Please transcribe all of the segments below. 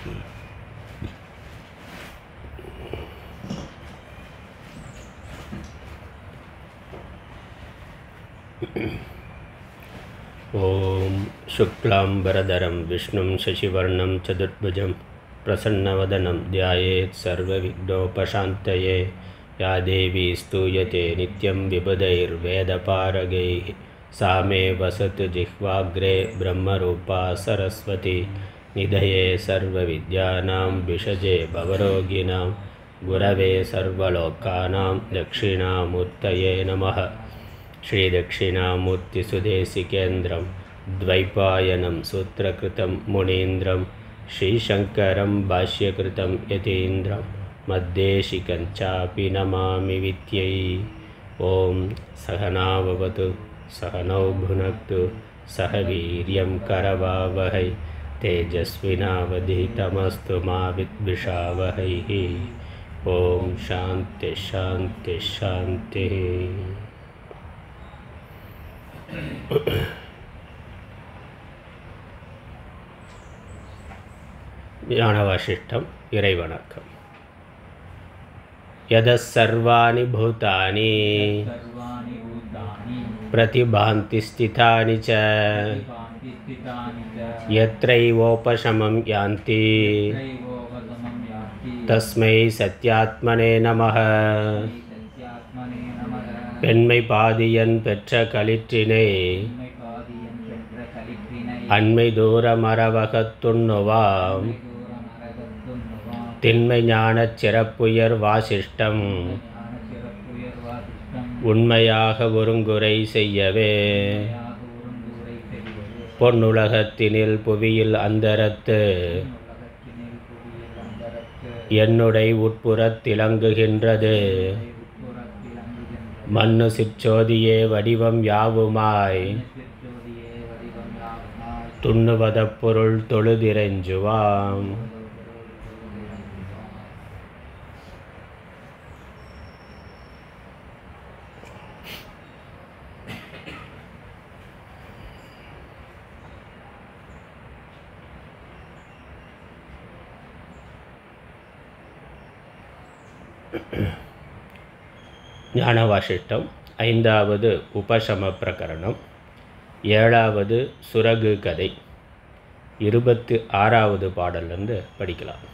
ॐ शुक्लाम्बरधरं विष्णुं शशिवर्णं चतुर्भुजं प्रसन्नवदनं ध्यायेत् सर्वविघ्नोपशान्तये या देवी स्तूयते नित्यं विबुधैर्वेदपारगैः सा मे वसतु जिह्वाग्रे ब्रह्मरूपा सरस्वती निधये सर्वविद्यानां विषजे भवरोगिणां गुरवे सर्वलोकानां दक्षिणामूर्तये नमः श्रीदक्षिणामूर्तिसुदेशिकेन्द्रं द्वैपायनं सूत्रकृतं मुनीन्द्रं श्रीशङ्करं भाष्यकृतं यतीन्द्रं मद्देशिकं चापि नमामि विद्यै ॐ सहनाववतु सहनौ भुनक्तु सह वीर्यं करवावहै तेजस्विनावधितमस्तु मा विद्विषावहैः ॐ शान्तिः शान्तिः शान्तिः ஞானவாசிஷ்டம் இறைவணக்கம் यदः सर्वाणि भूतानि सर्वाणि भूतानि प्रतिभान्ति स्थितानि च भान्ति स्थितानि च यत्रैवोपशमं यान्ति त्रैवोपगमं यान्ति तस्मै सत्यात्मने நமः சத்யாத்மனே நமக பெண்மை பாதியன் பெற்ற களிற்றினை உண்மை பாதியன் பெற்ற கலிற்றினை அண்மை தூரமரவகத்துண்ணுவாம் தூரம் அரகத்துண்ணுவாம் திண்மை ஞானச் சிறப்புயர் வாசிஷ்டம் ஞான சிறப்புயர் வாசிஷ்டம் உண்மையாக ஒருங்குறை செய்யவே யாக உருந்துரை செய்வது பொன்னுலகத்தினில் புவியில் அந்தரத்து உலகத்தினில் புவியில் அந்தரத்து என்னுடை உட்புறத் திலங்குகின்றது உட்புறத்தில் அங்குகின்ற மண்ணு சிற்றோதியே வடிவம் யாவுமாய் சிற்றோதியே வடிவம் யாவனாய் துண்ணுவதப் பொருள் தொழுதிரெஞ்சுவாம் ஞானவாசிஷ்டம் ஐந்தாவது உபசம பிரகரணம் ஏழாவது சுரகு கதை இருபத்து ஆறாவது பாடல்லேருந்து படிக்கலாம்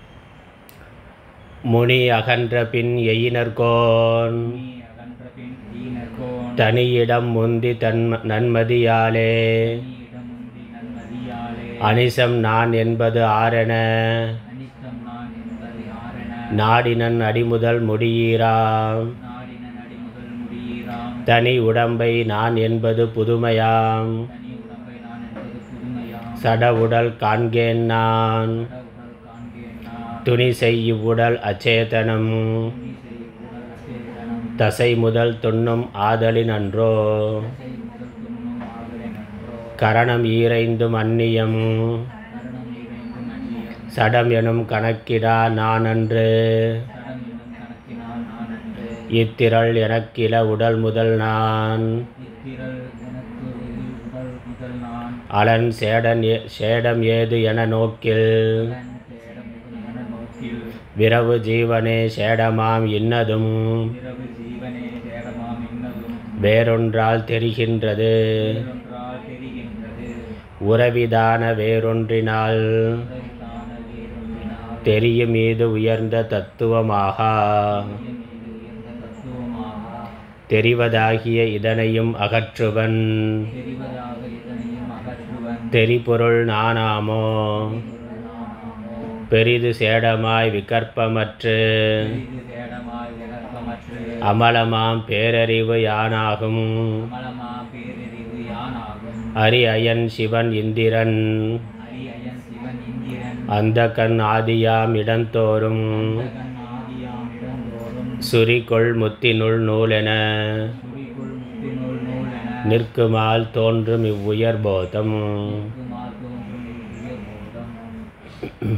முனி அகன்ற பின் எயினர்கோன் நீ அகன்ற பின் தீனர்கோன் தனியிடம் முந்தி தன் நன்மதியாலே நீடமுந்தி நன்மதியாலே அனிசம் நான் என்பது ஆரென அனித்தம் நான் என்பது ஆரென நாடினன் அடிமுதல் முடியீராம் நாடின நடிமுதல் முடியீராம் தனி உடம்பை நான் என்பது புதுமையாம் தனி உடம்பை நான் என்பது புதுமையாம் சட உடல் காண்கேன் நான் சட உடல் காண்கேன் நான் துணி செய் இவ்வுடல் அச்சேதனம் துணி செய் உடல் அச்சேதனம் தசை முதல் துண்ணும் ஆதலின் அன்றோ தசை முதல் துண்ணும் ஆகலை நன்றோ கரணம் ஈரைந்தும் அந்நியம் கரணம் இறைந்தும் அந்நியம் சடம் எனும் கணக்கிடா நான் அன்று சடம் எனும் கணக்கினால் நான் அன்று இத்திரள் எனக்கில உடல் முதல் நான் இத்திரள் எனக்கு உடல் முதல் நான் அலன் சேடன் ஏ- சேடம் ஏது என நோக்கில் கலன் தேடம் என நோக்கில் விரவு ஜீவனே சேடமாம் இன்னதும் இரவு ஜீவனே தேடமாம் இன்னதும் வேறொன்றால் தெரிகின்றது வேறொன்றால் தெரிகின்றது உறவிதான வேறொன்றினால் உறவிலான வேறொன்றினால் தெரியும் மீது உயர்ந்த தத்துவமாகா இது உயர்ந்த தத்துவமாக தெரிவதாகிய இதனையும் அகற்றுவன் தெரிவதாக இதனையும் அகற்றுவன் தெரிபொருள் நானாமோ நானாமோ பெரிது சேடமாய் விகற்பமற்று இது தேடமாய் விகற்பமற்று அமலமாம் பேரறிவு யானாகும் அமலமா பேரறிவு யானாகும் அரி அயன் சிவன் இந்திரன் அரியன் சிவன் இந்திரன் அந்த கண் ஆதியாம் இடந்தோறும் ஜகன் ஆதியாம் இடந்தோறும் சுரிகொள் முத்தினுள் நூலென சுரிகுள் முத்தினுள் நூல் என நிற்குமால் தோன்றும் இவ்வுயர் போதம் நிற்குமால் தோன்றும் இவ்வுயர் போதம்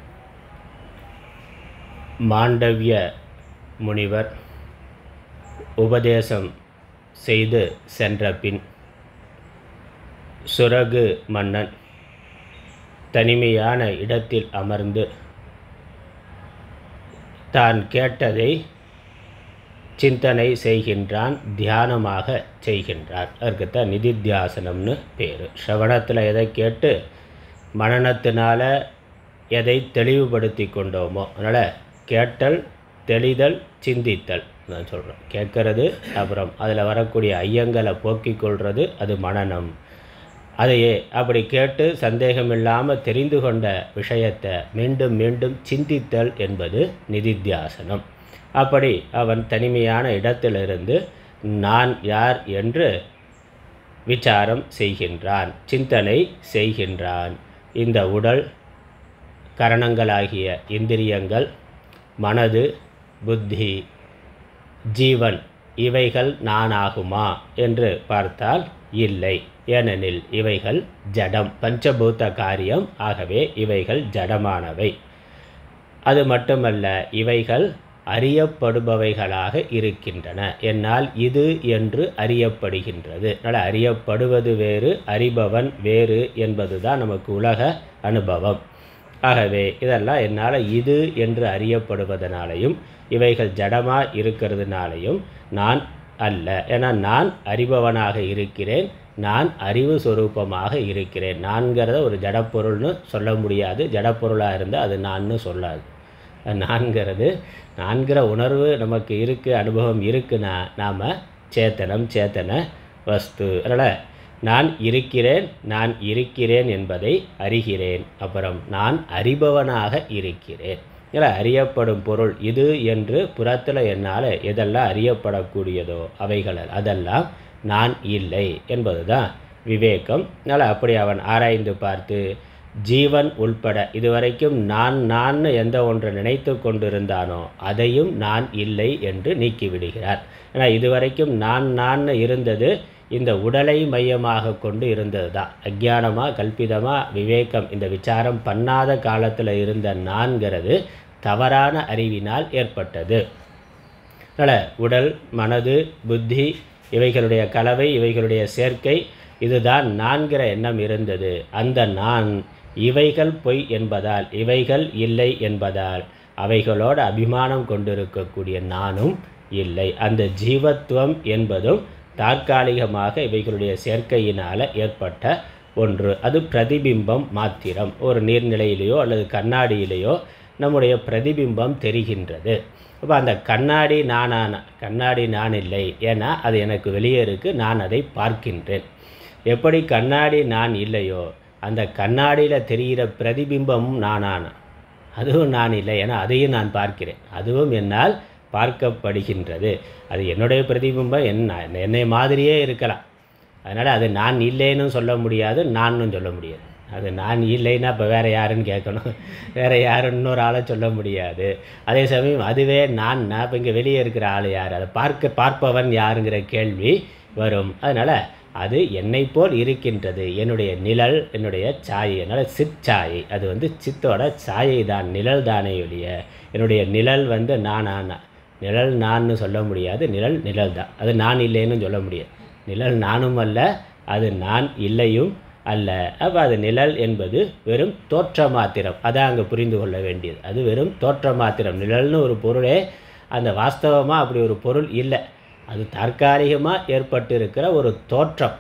மாண்டவிய முனிவர் உபதேசம் செய்து சென்ற பின் சுரகு மன்னன் தனிமையான இடத்தில் அமர்ந்து தான் கேட்டதை சிந்தனை செய்கின்றான் தியானமாக செய்கின்றான் அதுக்குத்தான் நிதித்தியாசனம்னு பேர் ஸ்ரவணத்தில் எதை கேட்டு மனநத்தினால எதை தெளிவுபடுத்தி கொண்டோமோ அதனால் கேட்டல் தெளிதல் சிந்தித்தல் நான் சொல்கிறேன் கேட்கறது அப்புறம் அதில் வரக்கூடிய ஐயங்களை போக்கிக் கொள்வது அது மனநம் அதையே அப்படி கேட்டு சந்தேகம் இல்லாமல் தெரிந்து கொண்ட விஷயத்தை மீண்டும் மீண்டும் சிந்தித்தல் என்பது நிதித்தியாசனம் அப்படி அவன் தனிமையான இடத்திலிருந்து நான் யார் என்று விசாரம் செய்கின்றான் சிந்தனை செய்கின்றான் இந்த உடல் கரணங்களாகிய இந்திரியங்கள் மனது புத்தி ஜீவன் இவைகள் நானாகுமா என்று பார்த்தால் இல்லை ஏனெனில் இவைகள் ஜடம் பஞ்சபூத காரியம் ஆகவே இவைகள் ஜடமானவை அது மட்டுமல்ல இவைகள் அறியப்படுபவைகளாக இருக்கின்றன என்னால் இது என்று அறியப்படுகின்றது அதனால் அறியப்படுவது வேறு அறிபவன் வேறு என்பதுதான் நமக்கு உலக அனுபவம் ஆகவே இதெல்லாம் என்னால் இது என்று அறியப்படுவதனாலையும் இவைகள் ஜடமாக இருக்கிறதுனாலையும் நான் அல்ல ஏன்னா நான் அறிபவனாக இருக்கிறேன் நான் அறிவு சொரூபமாக இருக்கிறேன் நான்கிறத ஒரு ஜடப்பொருள்னு சொல்ல முடியாது ஜடப்பொருளாக இருந்தால் அது நான்னு சொல்லாது நான்கிறது நான்கிற உணர்வு நமக்கு இருக்குது அனுபவம் இருக்குன்னா நாம் சேத்தனம் சேத்தன வஸ்து அதனால் நான் இருக்கிறேன் நான் இருக்கிறேன் என்பதை அறிகிறேன் அப்புறம் நான் அறிபவனாக இருக்கிறேன் இல்லை அறியப்படும் பொருள் இது என்று புறத்தில் என்னால் எதெல்லாம் அறியப்படக்கூடியதோ அவைகள் அதெல்லாம் நான் இல்லை என்பதுதான் விவேகம் அதனால் அப்படி அவன் ஆராய்ந்து பார்த்து ஜீவன் உள்பட இதுவரைக்கும் நான் நான் எந்த ஒன்று நினைத்து கொண்டிருந்தானோ அதையும் நான் இல்லை என்று நீக்கிவிடுகிறார் ஏன்னா இதுவரைக்கும் நான் நான் இருந்தது இந்த உடலை மையமாக கொண்டு இருந்தது தான் அஜ்ஞானமாக கல்பிதமாக விவேகம் இந்த விசாரம் பண்ணாத காலத்தில் இருந்த நான்கிறது தவறான அறிவினால் ஏற்பட்டது அதனால் உடல் மனது புத்தி இவைகளுடைய கலவை இவைகளுடைய சேர்க்கை இதுதான் நான்கிற எண்ணம் இருந்தது அந்த நான் இவைகள் பொய் என்பதால் இவைகள் இல்லை என்பதால் அவைகளோடு அபிமானம் கொண்டிருக்கக்கூடிய நானும் இல்லை அந்த ஜீவத்துவம் என்பதும் தற்காலிகமாக இவைகளுடைய சேர்க்கையினால் ஏற்பட்ட ஒன்று அது பிரதிபிம்பம் மாத்திரம் ஒரு நீர்நிலையிலேயோ அல்லது கண்ணாடியிலேயோ நம்முடைய பிரதிபிம்பம் தெரிகின்றது அப்போ அந்த கண்ணாடி நானான கண்ணாடி நான் இல்லை ஏன்னா அது எனக்கு வெளியே இருக்குது நான் அதை பார்க்கின்றேன் எப்படி கண்ணாடி நான் இல்லையோ அந்த கண்ணாடியில் தெரிகிற பிரதிபிம்பமும் நானான அதுவும் நான் இல்லை ஏன்னா அதையும் நான் பார்க்கிறேன் அதுவும் என்னால் பார்க்கப்படுகின்றது அது என்னுடைய பிரதிபிம்பம் என்ன என்னை மாதிரியே இருக்கலாம் அதனால் அது நான் இல்லைன்னு சொல்ல முடியாது நானும் சொல்ல முடியாது அது நான் இல்லைன்னா இப்போ வேறு யாருன்னு கேட்கணும் வேறு யாரும் இன்னொரு ஆளை சொல்ல முடியாது அதே சமயம் அதுவே நான் நான் இப்போ இங்கே வெளியே இருக்கிற ஆள் யார் அதை பார்க்க பார்ப்பவன் யாருங்கிற கேள்வி வரும் அதனால் அது என்னை போல் இருக்கின்றது என்னுடைய நிழல் என்னுடைய சாயை அதனால் சிற்சாயை அது வந்து சித்தோட சாயை தான் நிழல் தானே ஒழிய என்னுடைய நிழல் வந்து நானான நிழல் நான்னு சொல்ல முடியாது நிழல் நிழல் தான் அது நான் இல்லைன்னு சொல்ல முடியாது நிழல் நானும் அல்ல அது நான் இல்லையும் அல்ல அப்போ அது நிழல் என்பது வெறும் தோற்ற மாத்திரம் அதான் அங்கே புரிந்து கொள்ள வேண்டியது அது வெறும் தோற்ற மாத்திரம் நிழல்னு ஒரு பொருளே அந்த வாஸ்தவமாக அப்படி ஒரு பொருள் இல்லை அது தற்காலிகமாக ஏற்பட்டு இருக்கிற ஒரு தோற்றம்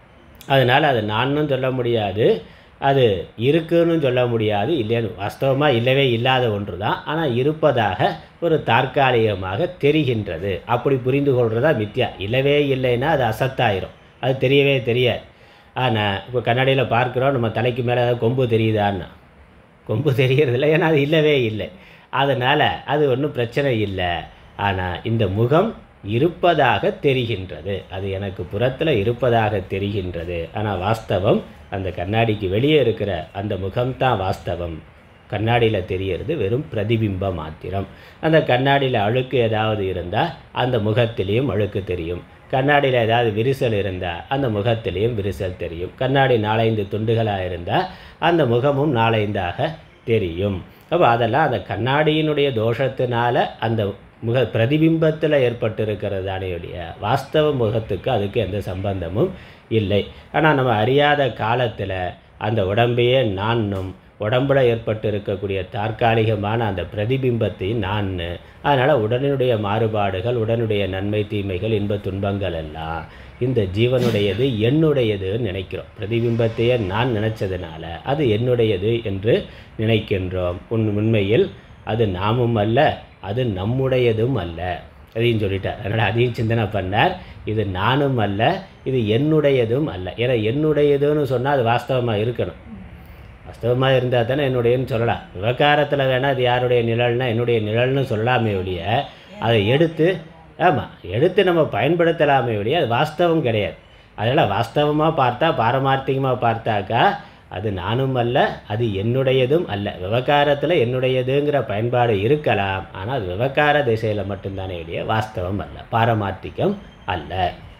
அதனால் அது நானும் சொல்ல முடியாது அது இருக்குன்னு சொல்ல முடியாது இல்லைன்னு வாஸ்தவமாக இல்லவே இல்லாத ஒன்று தான் ஆனால் இருப்பதாக ஒரு தற்காலிகமாக தெரிகின்றது அப்படி புரிந்து கொள்கிறதா மித்யா இல்லவே இல்லைன்னா அது அசத்தாயிரும் அது தெரியவே தெரியாது ஆனால் இப்போ கண்ணாடியில் பார்க்குறோம் நம்ம தலைக்கு மேலே ஏதாவது கொம்பு தெரியுதான்னா கொம்பு தெரியறதில்ல ஏன்னா அது இல்லவே இல்லை அதனால் அது ஒன்றும் பிரச்சனை இல்லை ஆனால் இந்த முகம் இருப்பதாக தெரிகின்றது அது எனக்கு புறத்தில் இருப்பதாக தெரிகின்றது ஆனால் வாஸ்தவம் அந்த கண்ணாடிக்கு வெளியே இருக்கிற அந்த முகம்தான் வாஸ்தவம் கண்ணாடியில் தெரியறது வெறும் பிரதிபிம்பம் மாத்திரம் அந்த கண்ணாடியில் அழுக்கு ஏதாவது இருந்தால் அந்த முகத்திலையும் அழுக்கு தெரியும் கண்ணாடியில் ஏதாவது விரிசல் இருந்தால் அந்த முகத்திலையும் விரிசல் தெரியும் கண்ணாடி நாலைந்து துண்டுகளாக இருந்தால் அந்த முகமும் நாலைந்தாக தெரியும் அப்போ அதெல்லாம் அந்த கண்ணாடியினுடைய தோஷத்தினால அந்த முக பிரதிபிம்பத்தில் ஏற்பட்டிருக்கிறது தானேயுடைய வாஸ்தவ முகத்துக்கு அதுக்கு எந்த சம்பந்தமும் இல்லை ஆனால் நம்ம அறியாத காலத்தில் அந்த உடம்பையே நானும் உடம்புல ஏற்பட்டு இருக்கக்கூடிய தற்காலிகமான அந்த பிரதிபிம்பத்தை நான் அதனால் உடனுடைய மாறுபாடுகள் உடனுடைய நன்மை தீமைகள் இன்ப துன்பங்கள் எல்லாம் இந்த ஜீவனுடையது என்னுடையதுன்னு நினைக்கிறோம் பிரதிபிம்பத்தையே நான் நினைச்சதுனால அது என்னுடையது என்று நினைக்கின்றோம் உன் உண்மையில் அது நாமும் அல்ல அது நம்முடையதும் அல்ல அதையும் சொல்லிட்டார் அதனால் அதையும் சிந்தனை பண்ணார் இது நானும் அல்ல இது என்னுடையதும் அல்ல ஏன்னா என்னுடையதுன்னு சொன்னால் அது வாஸ்தவமாக இருக்கணும் வாஸ்தவமாக இருந்தால் தானே என்னுடையன்னு சொல்லலாம் விவகாரத்தில் வேணால் அது யாருடைய நிழல்னா என்னுடைய நிழல்னு சொல்லலாமே ஒழிய அதை எடுத்து ஆமாம் எடுத்து நம்ம பயன்படுத்தலாமே ஒழிய அது வாஸ்தவம் கிடையாது அதனால் வாஸ்தவமாக பார்த்தா பாரமார்த்திகமாக பார்த்தாக்கா அது நானும் அல்ல அது என்னுடையதும் அல்ல விவகாரத்தில் என்னுடையதுங்கிற பயன்பாடு இருக்கலாம் ஆனால் அது விவகார திசையில் மட்டும்தானே ஒழிய வாஸ்தவம் அல்ல பாரமார்த்திகம் அல்ல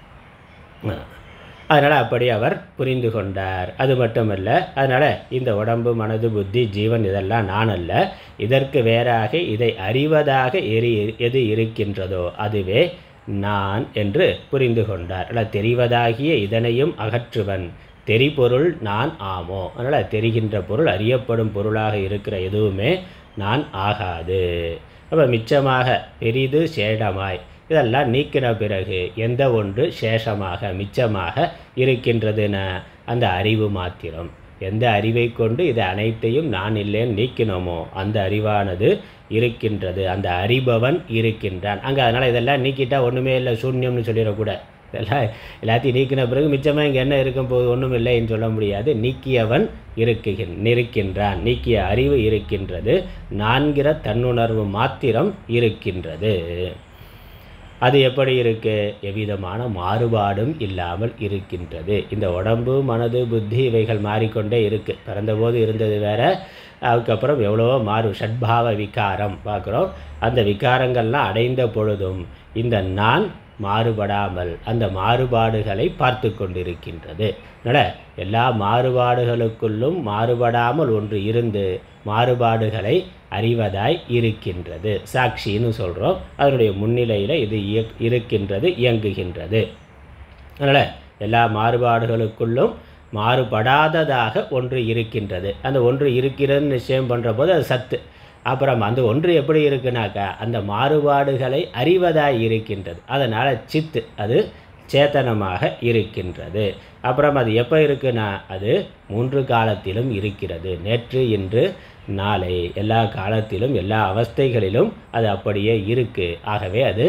அதனால் அப்படி அவர் புரிந்து கொண்டார் அது மட்டுமல்ல அதனால் இந்த உடம்பு மனது புத்தி ஜீவன் இதெல்லாம் நான் அல்ல இதற்கு வேறாக இதை அறிவதாக எரி எது இருக்கின்றதோ அதுவே நான் என்று புரிந்து கொண்டார் அதனால் தெரிவதாகிய இதனையும் அகற்றுவன் தெரிபொருள் நான் ஆமோ அதனால் தெரிகின்ற பொருள் அறியப்படும் பொருளாக இருக்கிற எதுவுமே நான் ஆகாது அப்போ மிச்சமாக பெரிது சேடமாய் இதெல்லாம் நீக்கின பிறகு எந்த ஒன்று சேஷமாக மிச்சமாக இருக்கின்றதுன அந்த அறிவு மாத்திரம் எந்த அறிவை கொண்டு இது அனைத்தையும் நான் இல்லைன்னு நீக்கினோமோ அந்த அறிவானது இருக்கின்றது அந்த அறிபவன் இருக்கின்றான் அங்கே அதனால் இதெல்லாம் நீக்கிட்டா ஒன்றுமே இல்லை சூன்யம்னு சொல்லிடக்கூடாது இதெல்லாம் எல்லாத்தையும் நீக்கின பிறகு மிச்சமாக இங்கே என்ன இருக்கும் போது ஒன்றும் இல்லைன்னு சொல்ல முடியாது நீக்கியவன் இருக்குகின் இருக்கின்றான் நீக்கிய அறிவு இருக்கின்றது நான்கிற தன்னுணர்வு மாத்திரம் இருக்கின்றது அது எப்படி இருக்கு எவ்விதமான மாறுபாடும் இல்லாமல் இருக்கின்றது இந்த உடம்பு மனது புத்தி இவைகள் மாறிக்கொண்டே இருக்கு பிறந்தபோது இருந்தது வேற அதுக்கப்புறம் எவ்வளவோ மாறு ஷட்பாவ விகாரம் பார்க்குறோம் அந்த விகாரங்கள்லாம் அடைந்த பொழுதும் இந்த நான் மாறுபடாமல் அந்த மாறுபாடுகளை பார்த்து கொண்டிருக்கின்றது அதனால் எல்லா மாறுபாடுகளுக்குள்ளும் மாறுபடாமல் ஒன்று இருந்து மாறுபாடுகளை அறிவதாய் இருக்கின்றது சாட்சின்னு சொல்கிறோம் அதனுடைய முன்னிலையில் இது இயக் இருக்கின்றது இயங்குகின்றது அதனால் எல்லா மாறுபாடுகளுக்குள்ளும் மாறுபடாததாக ஒன்று இருக்கின்றது அந்த ஒன்று இருக்கிறதுன்னு நிச்சயம் பண்ணுற போது அது சத்து அப்புறம் அந்த ஒன்று எப்படி இருக்குனாக்கா அந்த மாறுபாடுகளை அறிவதாய் இருக்கின்றது அதனால் சித்து அது சேத்தனமாக இருக்கின்றது அப்புறம் அது எப்போ இருக்குன்னா அது மூன்று காலத்திலும் இருக்கிறது நேற்று இன்று நாளை எல்லா காலத்திலும் எல்லா அவஸ்தைகளிலும் அது அப்படியே இருக்கு ஆகவே அது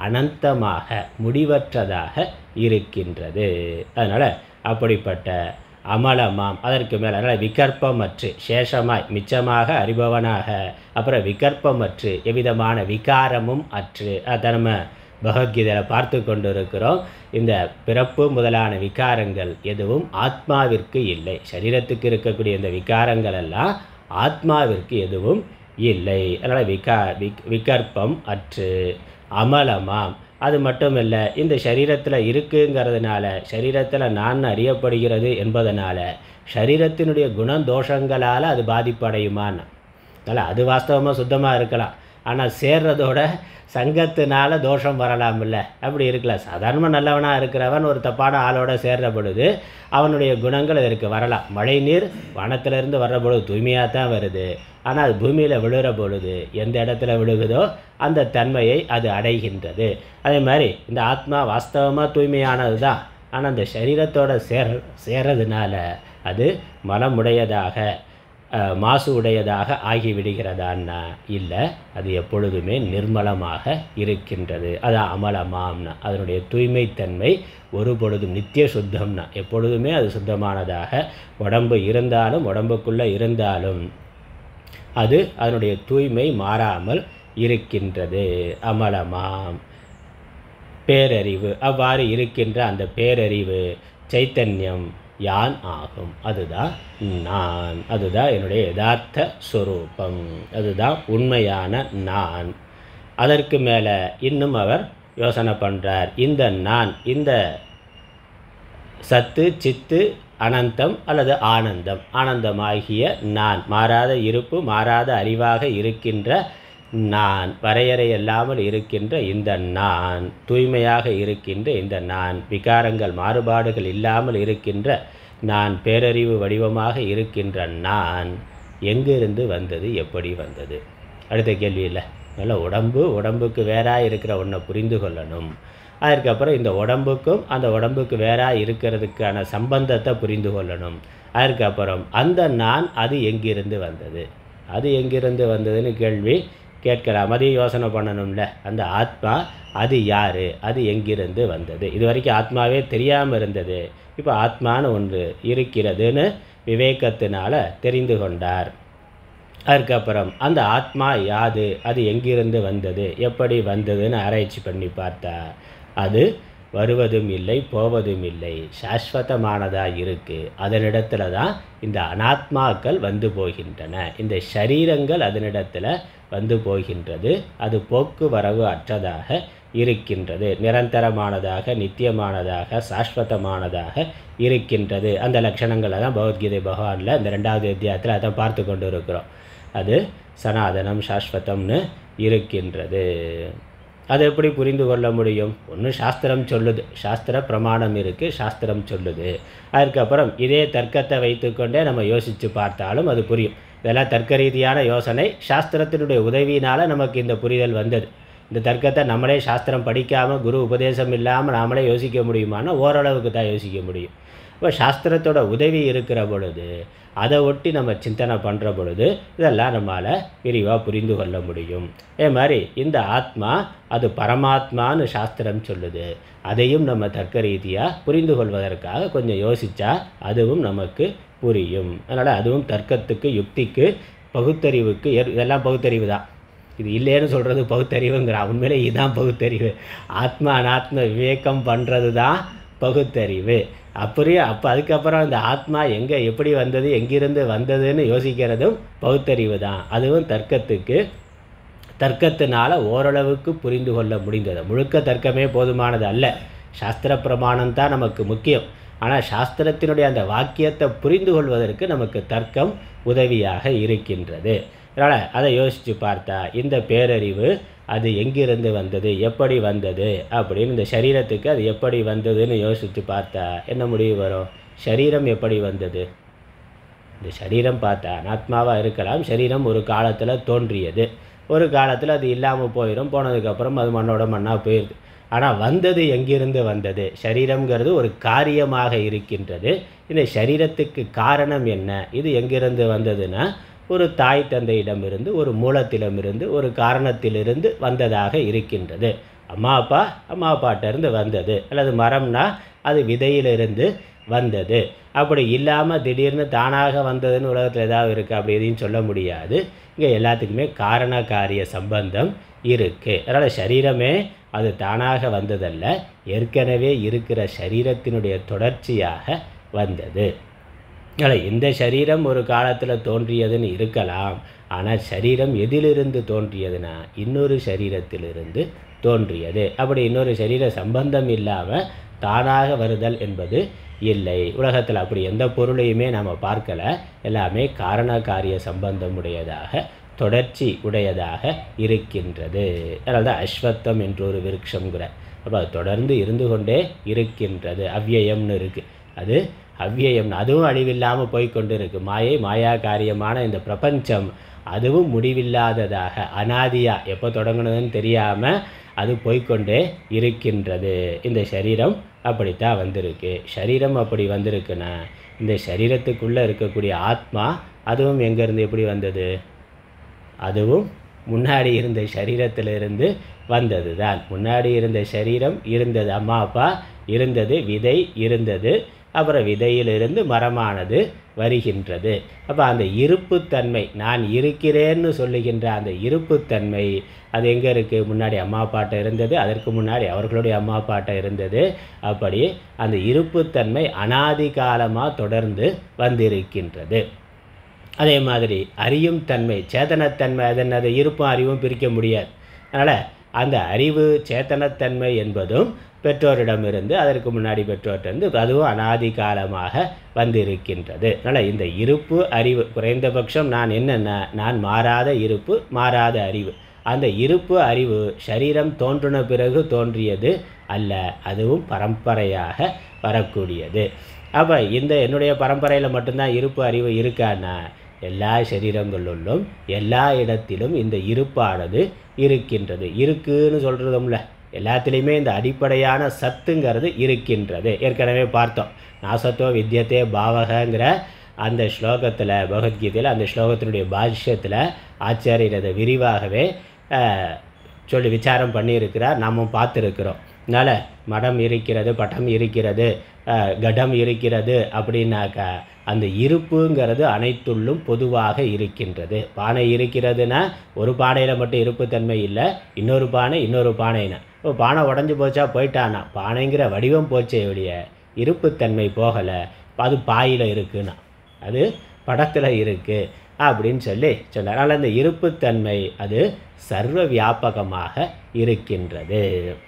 அனந்தமாக முடிவற்றதாக இருக்கின்றது அதனால் அப்படிப்பட்ட அமலமாம் அதற்கு மேலே அதனால் விகற்பமற்று சேஷமாய் மிச்சமாக அறிபவனாக அப்புறம் விகற்பமற்று எவ்விதமான விகாரமும் அற்று அதை நம்ம பகவத்கீதையில் பார்த்து கொண்டு இருக்கிறோம் இந்த பிறப்பு முதலான விகாரங்கள் எதுவும் ஆத்மாவிற்கு இல்லை சரீரத்துக்கு இருக்கக்கூடிய இந்த விகாரங்கள் எல்லாம் ஆத்மாவிற்கு எதுவும் இல்லை அதனால் விகா விக் விகற்பம் அற்று அமலமாம் அது மட்டும் இல்லை இந்த சரீரத்தில் இருக்குங்கிறதுனால சரீரத்தில் நான் அறியப்படுகிறது என்பதனால சரீரத்தினுடைய குணதோஷங்களால் அது பாதிப்படையுமான்னு அதனால் அது வாஸ்தவமாக சுத்தமாக இருக்கலாம் ஆனால் சேர்றதோட சங்கத்தினால தோஷம் வரலாம்ல அப்படி இருக்கலாம் சாதாரணமாக நல்லவனாக இருக்கிறவன் ஒரு தப்பான ஆளோட சேர்ற பொழுது அவனுடைய குணங்கள் இதற்கு வரலாம் மழை நீர் வனத்திலிருந்து வர்ற பொழுது தூய்மையாக தான் வருது ஆனால் அது பூமியில் விழுகிற பொழுது எந்த இடத்துல விழுகுதோ அந்த தன்மையை அது அடைகின்றது அதே மாதிரி இந்த ஆத்மா வாஸ்தவமாக தூய்மையானது தான் ஆனால் அந்த சரீரத்தோட சேர சேர்றதுனால அது மனமுடையதாக அஹ், மாசு உடையதாக ஆகிவிடுகிறதான்னா இல்லை அது எப்பொழுதுமே நிர்மலமாக இருக்கின்றது அது அமலமாம்னா அதனுடைய தூய்மைத்தன்மை ஒரு பொழுதும் நித்திய சுத்தம்னா எப்பொழுதுமே அது சுத்தமானதாக உடம்பு இருந்தாலும் உடம்புக்குள்ளே இருந்தாலும் அது அதனுடைய தூய்மை மாறாமல் இருக்கின்றது அமலமாம் பேரறிவு அவ்வாறு இருக்கின்ற அந்த பேரறிவு சைத்தன்யம் யான் ஆகும் அதுதான் நான் அதுதான் என்னுடைய யதார்த்த ஸ்வரூபம் அதுதான் உண்மையான நான் அதற்கு மேலே இன்னும் அவர் யோசனை பண்ணுறார் இந்த நான் இந்த சத்து சித்து அனந்தம் அல்லது ஆனந்தம் ஆனந்தமாகிய நான் மாறாத இருப்பு மாறாத அறிவாக இருக்கின்ற நான் வரையறை இல்லாமல் இருக்கின்ற இந்த நான் தூய்மையாக இருக்கின்ற இந்த நான் விகாரங்கள் மாறுபாடுகள் இல்லாமல் இருக்கின்ற நான் பேரறிவு வடிவமாக இருக்கின்ற நான் எங்கிருந்து வந்தது எப்படி வந்தது அடுத்த கேள்வி இல்லை நல்ல உடம்பு உடம்புக்கு வேறாக இருக்கிற ஒன்றை புரிந்து கொள்ளணும் அதுக்கப்புறம் இந்த உடம்புக்கும் அந்த உடம்புக்கு வேறாக இருக்கிறதுக்கான சம்பந்தத்தை புரிந்து கொள்ளணும் அதுக்கப்புறம் அந்த நான் அது எங்கிருந்து வந்தது அது எங்கிருந்து வந்ததுன்னு கேள்வி கேட்கலாம் அதையும் யோசனை பண்ணணும்ல அந்த ஆத்மா அது யார் அது எங்கிருந்து வந்தது இது வரைக்கும் ஆத்மாவே தெரியாமல் இருந்தது இப்போ ஆத்மான்னு ஒன்று இருக்கிறதுன்னு விவேகத்தினால தெரிந்து கொண்டார் அதுக்கப்புறம் அந்த ஆத்மா யாது அது எங்கிருந்து வந்தது எப்படி வந்ததுன்னு ஆராய்ச்சி பண்ணி பார்த்தா அது வருவதும் இல்லை போவதும் இல்லை சாஸ்வதமானதாக இருக்குது அதனிடத்துல தான் இந்த அனாத்மாக்கள் வந்து போகின்றன இந்த ஷரீரங்கள் அதனிடத்தில் வந்து போகின்றது அது போக்குவரவு அற்றதாக இருக்கின்றது நிரந்தரமானதாக நித்தியமானதாக சாஸ்வதமானதாக இருக்கின்றது அந்த லட்சணங்களை தான் பகவத்கீதை பகவானில் இந்த ரெண்டாவது அத்தியாயத்தில் அதை பார்த்து கொண்டு இருக்கிறோம் அது சனாதனம் சாஸ்வதம்னு இருக்கின்றது அதை எப்படி புரிந்து கொள்ள முடியும் ஒன்று சாஸ்திரம் சொல்லுது சாஸ்திர பிரமாணம் இருக்குது சாஸ்திரம் சொல்லுது அதுக்கப்புறம் இதே தர்க்கத்தை வைத்துக்கொண்டே நம்ம யோசித்து பார்த்தாலும் அது புரியும் இதெல்லாம் தர்க்க ரீதியான யோசனை சாஸ்திரத்தினுடைய உதவியினால் நமக்கு இந்த புரிதல் வந்தது இந்த தர்க்கத்தை நம்மளே சாஸ்திரம் படிக்காமல் குரு உபதேசம் இல்லாமல் நாமளே யோசிக்க முடியுமானா ஓரளவுக்கு தான் யோசிக்க முடியும் இப்போ சாஸ்திரத்தோட உதவி இருக்கிற பொழுது அதை ஒட்டி நம்ம சிந்தனை பண்ணுற பொழுது இதெல்லாம் நம்மளால் விரிவாக புரிந்து கொள்ள முடியும் அதே மாதிரி இந்த ஆத்மா அது பரமாத்மான்னு சாஸ்திரம் சொல்லுது அதையும் நம்ம தர்க்க ரீதியாக புரிந்து கொள்வதற்காக கொஞ்சம் யோசித்தா அதுவும் நமக்கு புரியும் அதனால் அதுவும் தர்க்கத்துக்கு யுக்திக்கு பகுத்தறிவுக்கு ஏற் இதெல்லாம் பகுத்தறிவு தான் இது இல்லைன்னு சொல்கிறது பகுத்தறிவுங்கிறான் உண்மையிலே இதுதான் பகுத்தறிவு ஆத்மா அனாத்ம விவேகம் பண்ணுறது தான் பகுத்தறிவு அப்படியே அப்போ அதுக்கப்புறம் இந்த ஆத்மா எங்கே எப்படி வந்தது எங்கிருந்து வந்ததுன்னு யோசிக்கிறதும் பகுத்தறிவு தான் அதுவும் தர்க்கத்துக்கு தர்க்கத்தினால் ஓரளவுக்கு புரிந்து கொள்ள முடிந்தது முழுக்க தர்க்கமே போதுமானது அல்ல சாஸ்திர பிரமாணம் தான் நமக்கு முக்கியம் ஆனால் சாஸ்திரத்தினுடைய அந்த வாக்கியத்தை புரிந்து கொள்வதற்கு நமக்கு தர்க்கம் உதவியாக இருக்கின்றது அதனால் அதை யோசித்து பார்த்தா இந்த பேரறிவு அது எங்கிருந்து வந்தது எப்படி வந்தது அப்படின்னு இந்த சரீரத்துக்கு அது எப்படி வந்ததுன்னு யோசித்து பார்த்தா என்ன முடிவு வரும் சரீரம் எப்படி வந்தது இந்த சரீரம் பார்த்தா அனாத்மாவாக இருக்கலாம் சரீரம் ஒரு காலத்தில் தோன்றியது ஒரு காலத்தில் அது இல்லாமல் போயிடும் போனதுக்கப்புறம் அது மண்ணோட மண்ணாக போயிடுது ஆனால் வந்தது எங்கிருந்து வந்தது சரீரம்ங்கிறது ஒரு காரியமாக இருக்கின்றது இந்த சரீரத்துக்கு காரணம் என்ன இது எங்கிருந்து வந்ததுன்னா ஒரு தாய் தந்தையிடமிருந்து ஒரு மூலத்திடமிருந்து ஒரு காரணத்திலிருந்து வந்ததாக இருக்கின்றது அம்மா அப்பா அம்மா அப்பாட்டிருந்து வந்தது அல்லது மரம்னா அது விதையிலிருந்து வந்தது அப்படி இல்லாமல் திடீர்னு தானாக வந்ததுன்னு உலகத்தில் ஏதாவது இருக்குது அப்படி எதையும் சொல்ல முடியாது இங்கே எல்லாத்துக்குமே காரண காரிய சம்பந்தம் இருக்குது அதனால் சரீரமே அது தானாக வந்ததல்ல ஏற்கனவே இருக்கிற சரீரத்தினுடைய தொடர்ச்சியாக வந்தது அதனால் இந்த சரீரம் ஒரு காலத்தில் தோன்றியதுன்னு இருக்கலாம் ஆனால் சரீரம் எதிலிருந்து தோன்றியதுன்னா இன்னொரு சரீரத்திலிருந்து தோன்றியது அப்படி இன்னொரு சரீர சம்பந்தம் இல்லாமல் தானாக வருதல் என்பது இல்லை உலகத்தில் அப்படி எந்த பொருளையுமே நாம் பார்க்கல எல்லாமே காரண காரிய சம்பந்தம் உடையதாக தொடர்ச்சி உடையதாக இருக்கின்றது அதனால தான் அஸ்வத்தம் என்ற ஒரு விருட்சம்ங்கிற அப்போ அது தொடர்ந்து இருந்து கொண்டே இருக்கின்றது அவ்யயம்னு இருக்குது அது அவ்யயம் அதுவும் அழிவில்லாமல் போய்க்கொண்டு இருக்கு மாயை மாயா காரியமான இந்த பிரபஞ்சம் அதுவும் முடிவில்லாததாக அனாதியா எப்போ தொடங்கணுதுன்னு தெரியாமல் அது போய்க்கொண்டே இருக்கின்றது இந்த சரீரம் அப்படித்தான் வந்திருக்கு சரீரம் அப்படி வந்திருக்குன்னா இந்த சரீரத்துக்குள்ளே இருக்கக்கூடிய ஆத்மா அதுவும் எங்கேருந்து எப்படி வந்தது அதுவும் முன்னாடி இருந்த சரீரத்திலிருந்து வந்தது தான் முன்னாடி இருந்த சரீரம் இருந்தது அம்மா அப்பா இருந்தது விதை இருந்தது அப்புறம் விதையிலிருந்து மரமானது வருகின்றது அப்போ அந்த இருப்புத்தன்மை நான் இருக்கிறேன்னு சொல்லுகின்ற அந்த இருப்புத்தன்மை அது எங்கே இருக்குது முன்னாடி அம்மா அப்பாட்ட இருந்தது அதற்கு முன்னாடி அவர்களுடைய அம்மா அப்பாட்ட இருந்தது அப்படி அந்த இருப்புத்தன்மை அனாதி காலமாக தொடர்ந்து வந்திருக்கின்றது அதே மாதிரி அறியும் தன்மை சேதனத்தன்மை அது என்னது இருப்பும் அறிவும் பிரிக்க முடியாது அதனால் அந்த அறிவு சேத்தனத்தன்மை என்பதும் பெற்றோரிடமிருந்து அதற்கு முன்னாடி பெற்றோர்கிட்டருந்து அதுவும் அனாதி காலமாக வந்திருக்கின்றது அதனால் இந்த இருப்பு அறிவு குறைந்தபட்சம் நான் என்னென்ன நான் மாறாத இருப்பு மாறாத அறிவு அந்த இருப்பு அறிவு சரீரம் தோன்றின பிறகு தோன்றியது அல்ல அதுவும் பரம்பரையாக வரக்கூடியது அப்போ இந்த என்னுடைய பரம்பரையில் மட்டும்தான் இருப்பு அறிவு இருக்கான்னா எல்லா சரீரங்களிலும் எல்லா இடத்திலும் இந்த இருப்பானது இருக்கின்றது இருக்குன்னு சொல்கிறதும்ல எல்லாத்துலேயுமே இந்த அடிப்படையான சத்துங்கிறது இருக்கின்றது ஏற்கனவே பார்த்தோம் நாசத்தோ வித்யத்தே பாவகங்கிற அந்த ஸ்லோகத்தில் பகவத்கீதையில் அந்த ஸ்லோகத்தினுடைய பாஷ்யத்தில் ஆச்சாரியர் அதை விரிவாகவே அஹ், சொல்லி விசாரம் பண்ணியிருக்கிறார் நாமும் பார்த்துருக்கிறோம் அதனால் மடம் இருக்கிறது பட்டம் இருக்கிறது அஹ், கடம் இருக்கிறது அப்படின்னாக்கா அந்த இருப்புங்கிறது அனைத்துள்ளும் பொதுவாக இருக்கின்றது பானை இருக்கிறதுனா ஒரு பானையில் மட்டும் இருப்புத்தன்மை இல்லை இன்னொரு பானை இன்னொரு பானைனா இப்போ பானை உடஞ்சி போச்சா போயிட்டானா பானைங்கிற வடிவம் போச்சே ஒழிய இருப்புத்தன்மை போகலை அது பாயில் இருக்குன்னா அது படத்தில் இருக்குது அப்படின்னு சொல்லி சொன்னார் அதனால் அந்த இருப்புத்தன்மை அது சர்வ வியாபகமாக இருக்கின்றது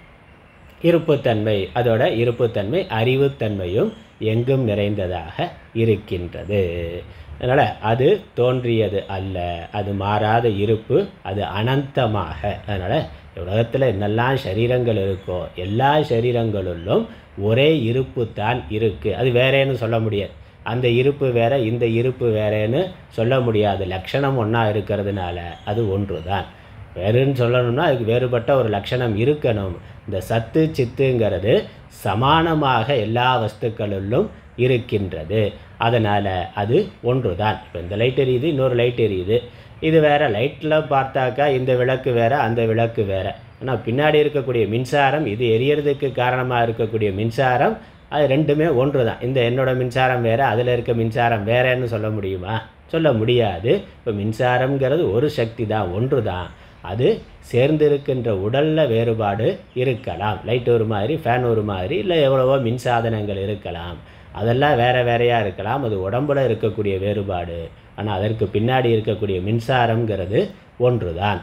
இருப்புத்தன்மை அதோட இருப்புத்தன்மை அறிவுத்தன்மையும் எங்கும் நிறைந்ததாக இருக்கின்றது அதனால் அது தோன்றியது அல்ல அது மாறாத இருப்பு அது அனந்தமாக அதனால் உலகத்தில் என்னெல்லாம் சரீரங்கள் இருக்கோ எல்லா சரீரங்களிலும் ஒரே இருப்பு தான் இருக்குது அது வேறேன்னு சொல்ல முடியாது அந்த இருப்பு வேற இந்த இருப்பு வேறேன்னு சொல்ல முடியாது லட்சணம் ஒன்றா இருக்கிறதுனால அது ஒன்று தான் வேறுன்னு சொல்லணும்னா அதுக்கு வேறுபட்ட ஒரு லட்சணம் இருக்கணும் இந்த சத்து சித்துங்கிறது சமானமாக எல்லா வஸ்துக்களிலும் இருக்கின்றது அதனால் அது ஒன்று தான் இப்போ இந்த லைட் எரியுது இன்னொரு லைட் எரியுது இது வேற லைட்டில் பார்த்தாக்கா இந்த விளக்கு வேற அந்த விளக்கு வேற ஆனால் பின்னாடி இருக்கக்கூடிய மின்சாரம் இது எரியறதுக்கு காரணமாக இருக்கக்கூடிய மின்சாரம் அது ரெண்டுமே ஒன்று தான் இந்த என்னோட மின்சாரம் வேறு அதில் இருக்க மின்சாரம் வேறேன்னு சொல்ல முடியுமா சொல்ல முடியாது இப்போ மின்சாரம்ங்கிறது ஒரு சக்தி தான் ஒன்று தான் அது சேர்ந்து இருக்கின்ற உடலில் வேறுபாடு இருக்கலாம் லைட் ஒரு மாதிரி ஃபேன் ஒரு மாதிரி இல்லை எவ்வளவோ மின்சாதனங்கள் இருக்கலாம் அதெல்லாம் வேற வேறையாக இருக்கலாம் அது உடம்புல இருக்கக்கூடிய வேறுபாடு ஆனால் அதற்கு பின்னாடி இருக்கக்கூடிய மின்சாரம்ங்கிறது ஒன்று தான்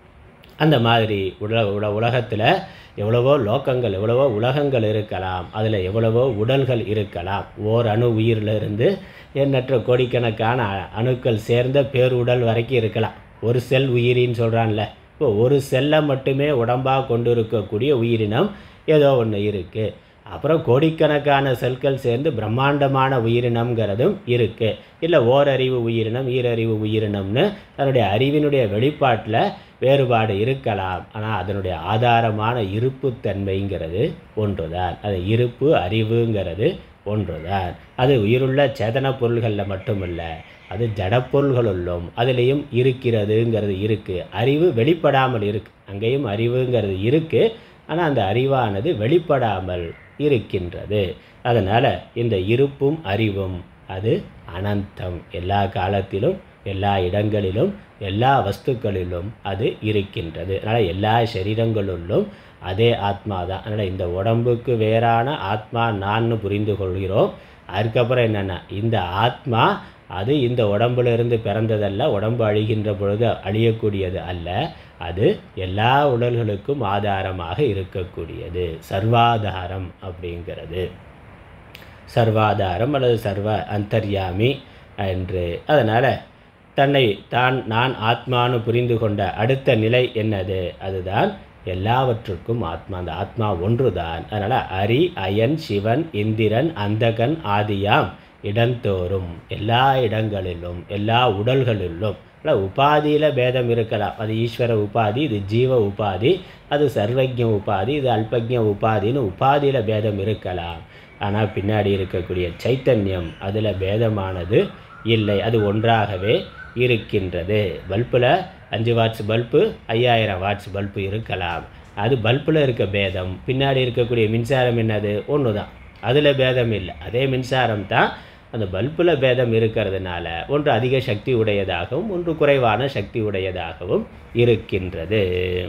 அந்த மாதிரி உல உல உலகத்தில் எவ்வளவோ லோக்கங்கள் எவ்வளவோ உலகங்கள் இருக்கலாம் அதில் எவ்வளவோ உடல்கள் இருக்கலாம் ஓர் அணு உயிரிலிருந்து எண்ணற்ற கோடிக்கணக்கான அ- அணுக்கள் சேர்ந்த பேருடல் வரைக்கும் இருக்கலாம் ஒரு செல் உயிரின்னு சொல்கிறான்ல இப்போ ஒரு செல்லை மட்டுமே உடம்பாக கொண்டு இருக்கக்கூடிய உயிரினம் ஏதோ ஒன்று இருக்குது அப்புறம் கோடிக்கணக்கான செல்கள் சேர்ந்து பிரம்மாண்டமான உயிரினம்ங்கிறதும் இருக்குது இல்லை ஓரறிவு உயிரினம் ஈரறிவு உயிரினம்னு அதனுடைய அறிவினுடைய வெளிப்பாட்டில் வேறுபாடு இருக்கலாம் ஆனால் அதனுடைய ஆதாரமான இருப்புத்தன்மைங்கிறது ஒன்றுதான் அது இருப்பு அறிவுங்கிறது ஒன்றுதான் அது உயிருள்ள சேதன பொருள்களில் மட்டுமல்ல அது ஜடப்பொருள்களுள்ளும் அதுலேயும் இருக்கிறதுங்கிறது இருக்குது அறிவு வெளிப்படாமல் இருக்கு அங்கேயும் அறிவுங்கிறது இருக்குது ஆனால் அந்த அறிவானது வெளிப்படாமல் இருக்கின்றது அதனால் இந்த இருப்பும் அறிவும் அது அனந்தம் எல்லா காலத்திலும் எல்லா இடங்களிலும் எல்லா வஸ்துக்களிலும் அது இருக்கின்றது அதனால் எல்லா சரீரங்களிலும் அதே ஆத்மா தான் அதனால் இந்த உடம்புக்கு வேறான ஆத்மா நான்னு புரிந்து கொள்கிறோம் அதுக்கப்புறம் என்னென்னா இந்த ஆத்மா அது இந்த உடம்புல இருந்து பிறந்ததல்ல உடம்பு அழிகின்ற பொழுது அழியக்கூடியது அல்ல அது எல்லா உடல்களுக்கும் ஆதாரமாக இருக்கக்கூடியது சர்வாதாரம் அப்படிங்கிறது சர்வாதாரம் அல்லது சர்வ அந்தர்யாமி என்று அதனால் தன்னை தான் நான் ஆத்மானு புரிந்து கொண்ட அடுத்த நிலை என்னது அதுதான் எல்லாவற்றுக்கும் ஆத்மா அந்த ஆத்மா ஒன்றுதான் அதனால் அரி அயன் சிவன் இந்திரன் அந்தகன் ஆதியாம் இடந்தோறும் எல்லா இடங்களிலும் எல்லா உடல்களிலும் ஆனால் உபாதியில் பேதம் இருக்கலாம் அது ஈஸ்வர உபாதி இது ஜீவ உபாதி அது சர்வஜ்ய உபாதி இது அல்பஜ்ய உபாதின்னு உபாதியில் பேதம் இருக்கலாம் ஆனால் பின்னாடி இருக்கக்கூடிய சைத்தன்யம் அதில் பேதமானது இல்லை அது ஒன்றாகவே இருக்கின்றது பல்பில் அஞ்சு வாட்ஸ் பல்பு ஐயாயிரம் வாட்ஸ் பல்பு இருக்கலாம் அது பல்பில் இருக்க பேதம் பின்னாடி இருக்கக்கூடிய மின்சாரம் என்னது ஒன்று தான் அதில் பேதம் இல்லை அதே மின்சாரம் தான் அந்த பல்பில் பேதம் இருக்கிறதுனால ஒன்று அதிக சக்தி உடையதாகவும் ஒன்று குறைவான சக்தி உடையதாகவும் இருக்கின்றது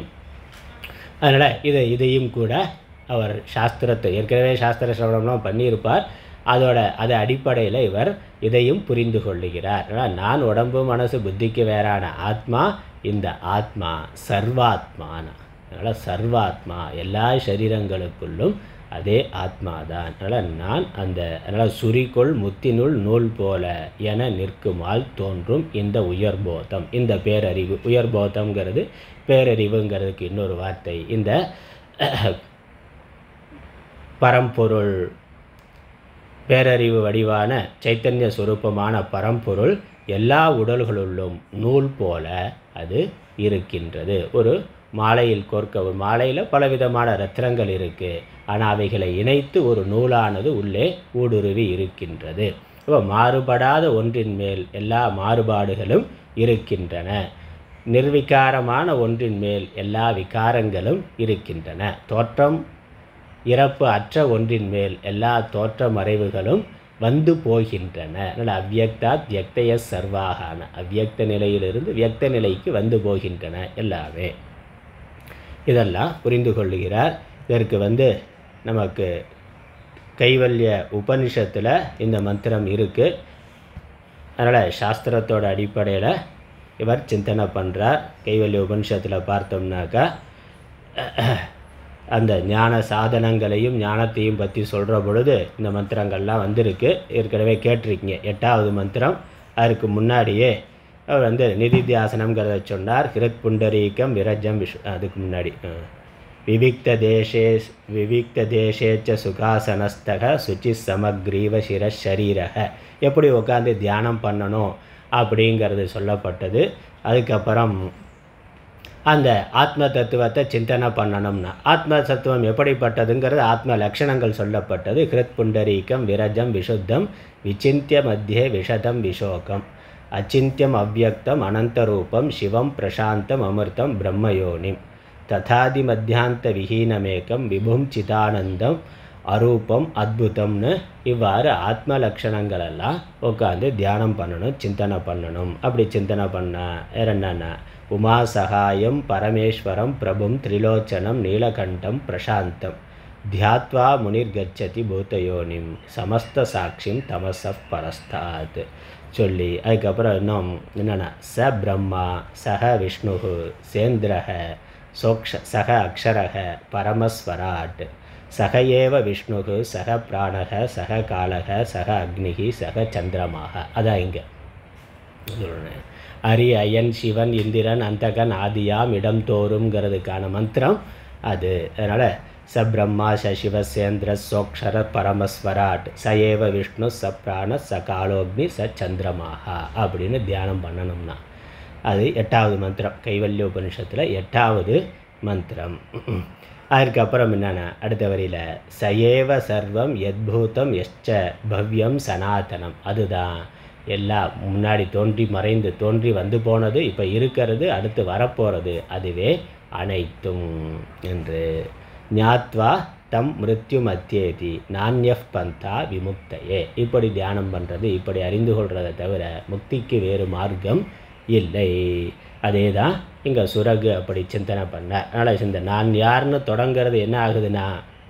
அதனால் இதை இதையும் கூட அவர் சாஸ்திரத்தை ஏற்கனவே சாஸ்திர சிரவணம்லாம் பண்ணியிருப்பார் அதோட அது அடிப்படையில் இவர் இதையும் புரிந்து கொள்ளுகிறார் அதனால் நான் உடம்பு மனசு புத்திக்கு வேறான ஆத்மா இந்த ஆத்மா சர்வாத்மான அதனால் சர்வாத்மா எல்லா சரீரங்களுக்குள்ளும் அதே ஆத்மா தான் அதனால் நான் அந்த அதனால் சுரிகொள் முத்தினுள் நூல் போல என நிற்குமால் தோன்றும் இந்த உயர்போதம் இந்த பேரறிவு உயர்போதம்ங்கிறது பேரறிவுங்கிறதுக்கு இன்னொரு வார்த்தை இந்த பரம்பொருள் பேரறிவு வடிவான சைத்தன்ய சுரூபமான பரம்பொருள் எல்லா உடல்களுள்ளும் நூல் போல அது இருக்கின்றது ஒரு மாலையில் கோர்க்க ஒரு மாலையில் பலவிதமான ரத்தினங்கள் இருக்குது ஆனால் அவைகளை இணைத்து ஒரு நூலானது உள்ளே ஊடுருவி இருக்கின்றது இப்போ மாறுபடாத ஒன்றின் மேல் எல்லா மாறுபாடுகளும் இருக்கின்றன நிர்விகாரமான ஒன்றின் மேல் எல்லா விகாரங்களும் இருக்கின்றன தோற்றம் இறப்பு அற்ற ஒன்றின் மேல் எல்லா தோற்ற மறைவுகளும் வந்து போகின்றன அதனால் அவ்யக்தாத் வியக்தய சர்வாகான அவ்யக்த நிலையிலிருந்து வியக்த நிலைக்கு வந்து போகின்றன எல்லாமே இதெல்லாம் புரிந்து கொள்ளுகிறார் இதற்கு வந்து நமக்கு கைவல்ய உபனிஷத்தில் இந்த மந்திரம் இருக்குது அதனால் சாஸ்திரத்தோட அடிப்படையில் இவர் சிந்தனை பண்ணுறார் கைவல்ய உபனிஷத்தில் பார்த்தோம்னாக்கா அந்த ஞான சாதனங்களையும் ஞானத்தையும் பற்றி சொல்கிற பொழுது இந்த மந்திரங்கள்லாம் வந்திருக்கு ஏற்கனவே கேட்டிருக்கீங்க எட்டாவது மந்திரம் அதற்கு முன்னாடியே அவர் வந்து நிதித்தியாசனம்ங்கிறத சொன்னார் ஹிருத் புண்டரீகம் விரஜம் விஷ் அதுக்கு முன்னாடி ஆ. விவிக்த தேசே விவிக்த தேசேச்ச சுகாசனஸ்தக சுச்சி சமக்ரீவ சிர ஷரீரக எப்படி உட்காந்து தியானம் பண்ணணும் அப்படிங்கிறது சொல்லப்பட்டது அதுக்கப்புறம் அந்த ஆத்ம தத்துவத்தை சிந்தனை பண்ணணும்னா ஆத்ம தத்துவம் எப்படிப்பட்டதுங்கிறது ஆத்ம லட்சணங்கள் சொல்லப்பட்டது ஹிருத் புண்டரீகம் விரஜம் விஷுத்தம் விசிந்திய மத்தியே விஷதம் விஷோகம் அச்சிந்தியம் அவ்யக்தம் அனந்தரூபம் சிவம் பிரசாந்தம் அமிர்தம் பிரம்மயோனிம் ததாதி மத்தியாந்த விஹீனமேகம் விபும் சிதானந்தம் அரூபம் அத்புதம்னு இவ்வாறு ஆத்ம லட்சணங்கள் எல்லாம் உட்காந்து தியானம் பண்ணணும் சிந்தனை பண்ணணும் அப்படி சிந்தனை பண்ண வேற என்னென்ன உமா சகாயம் பரமேஸ்வரம் பிரபும் திரிலோச்சனம் நீலகண்டம் பிரசாந்தம் தியாத்வா முனிர் கச்சதி பூதயோனிம் சமஸ்த சாட்சிம் தமசப் பரஸ்தாத் சொல்லி அதுக்கப்புறம் இன்னும் என்னென்ன ச பிரம்மா சக விஷ்ணு சேந்திரக சோக்ஷ சக அக்ஷரக பரமஸ்வராட் சக ஏவ விஷ்ணு சக பிராணக சக காலக சக அக்னிகி சக சந்திரமாக அதான் இங்கே சொல்றேன் அரி அயன் சிவன் இந்திரன் அந்தகன் ஆதியாம் இடம் தோறும்ங்கிறதுக்கான மந்திரம் அது அதனால் ச பிரம்மா ச சிவசேந்திர சோக்ஷர பரமஸ்வராட் ச ஏவ விஷ்ணு ச பிராண ச காலோக்னி ச சந்திரமாகா அப்படின்னு தியானம் பண்ணணும்னா அது எட்டாவது மந்திரம் கைவல்ய உபனிஷத்தில் எட்டாவது மந்திரம் அதுக்கப்புறம் என்னென்ன அடுத்த வரியில் சயேவ சர்வம் யத்பூதம் எச்ச பவ்யம் சனாதனம் அதுதான் எல்லாம் முன்னாடி தோன்றி மறைந்து தோன்றி வந்து போனது இப்போ இருக்கிறது அடுத்து வரப்போகிறது அதுவே அனைத்தும் என்று ஞாத்வா தம் மிருத்யு மத்தியேதி நான்யஃப் பந்தா விமுக்தையே இப்படி தியானம் பண்ணுறது இப்படி அறிந்து கொள்றதை தவிர முக்திக்கு வேறு மார்க்கம் இல்லை அதே தான் இங்கே சுரகு அப்படி சிந்தனை பண்ண அதனால் இந்த நான் யாருன்னு தொடங்கிறது என்ன ஆகுதுன்னா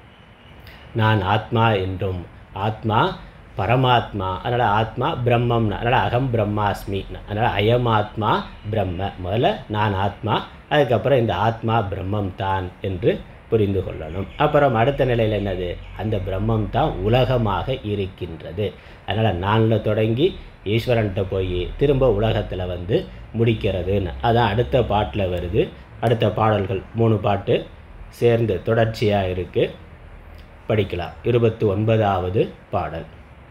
நான் ஆத்மா என்றும் ஆத்மா பரமாத்மா அதனால் ஆத்மா பிரம்மம்னா அதனால் அகம் பிரம்மாஸ்மி அதனால் அயம் ஆத்மா பிரம்ம முதல்ல நான் ஆத்மா அதுக்கப்புறம் இந்த ஆத்மா பிரம்மம் தான் என்று புரிந்து கொள்ளணும் அப்புறம் அடுத்த நிலையில் என்னது அந்த பிரம்மம் தான் உலகமாக இருக்கின்றது அதனால் நானில் தொடங்கி ஈஸ்வரன்கிட்ட போய் திரும்ப உலகத்தில் வந்து முடிக்கிறதுன்னு அதான் அடுத்த பாட்டில் வருது அடுத்த பாடல்கள் மூணு பாட்டு சேர்ந்து தொடர்ச்சியாக இருக்குது படிக்கலாம் இருபத்தி ஒன்பதாவது பாடல்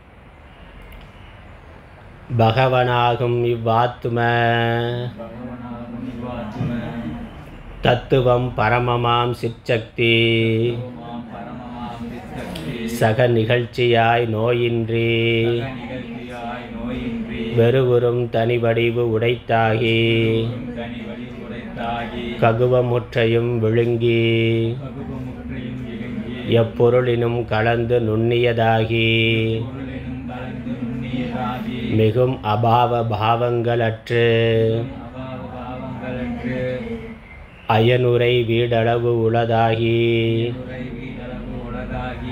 பகவனாகும் இவ்வாத்தும பகவனாகும் இவ்வாத்தும தத்துவம் பரமமாம் சிற்சக்தி ஓமாம் பரமமாம் வித்தக்தி சக நிகழ்ச்சியாய் நோயின்றி சக நிகழ்ச்சியாய் நோயின்றி வெறுவுறும் தனிவடிவு உடைத்தாகி வெறும் தனி வழி உடைத்தாகி ககுவமுற்றையும் விழுங்கி பகுபமுற்றையும் இழுங்கி எப்பொருளினும் கலந்து நுண்ணியதாகி பொருளினும் கலந்து நுண்ணியதாகி மிகும் அபாவ பாவங்களற்று அபாவ பாவங்களற்று அயனுரை வீடளவு உளதாகி உரை வீடளவு உலகாகி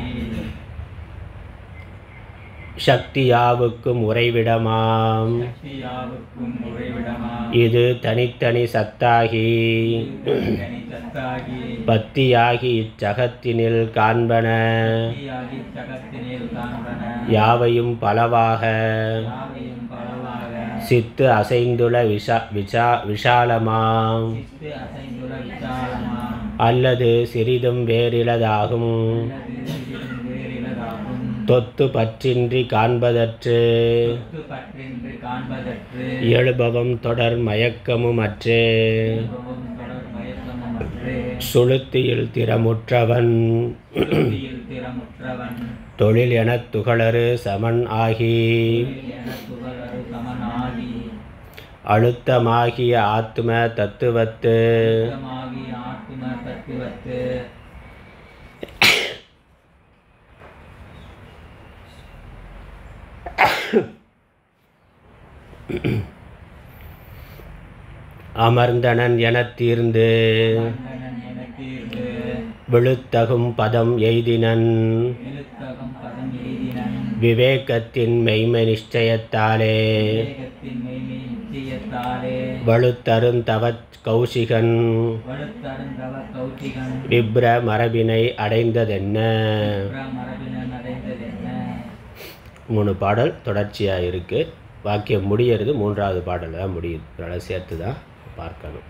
சக்தியாவுக்கும் உறைவிடமாம் சக்தியாவுக்கும் உறைவிடமா இது தனித்தனி சத்தாகி தனி சத்தாகி பத்தியாகி இச்சகத்தினில் காண்பன பக்தியாகி சகத்தினில் காண்பன யாவையும் பலவாக யாவையும் பலவாக சித்து அசைந்துள்ள விஷா விஷா விஷாலமாம் சித்து அசைந்துள்ள விசாலமாம் அல்லது சிறிதும் வேறிலதாகும் அல்லது சிறிதும் வேறிலதாகும் தொத்து பற்றின்றி காண்பதற்று தொத்து பற்றின்றி காண்பதற்கு எழுபவம் தொடர் மயக்கமும் அற்றே அனுபவம் தொடர் மயக்கமும் அற்றே சுளுத்தியில் திறமுற்றவன் சுருதியில் திறமுற்றவன் தொழில் எனத் துகளறு சமன் ஆகி என துகளறு சமனாகி அழுத்தமாகிய ஆத்ம தத்துவத்து சுத்தமாகி ஆத்ம தத்துவத்து அமர்ந்தனன் எனத் தீர்ந்து கண்டனன் என தீர்ந்து விழுத்தகும் பதம் எய்தினன் எழுத்தகம் பதம் எய்தினன் விவேகத்தின் மெய்மை நிச்சயத்தாலே வேகத்தின் மெய்மை நிச்சயத்தாலே வலுத்தருந்தவச் கௌசிகன் வலுத்தருந்தவ கௌசிகன் விப்ர மரபினை அடைந்ததென்ன மரபினன் அடைந்ததென்ன மூணு பாடல் தொடர்ச்சியாக இருக்குது வாக்கியம் முடியறது மூன்றாவது பாடல் தான் முடியுது அதனால் சேர்த்து தான் பார்க்கணும்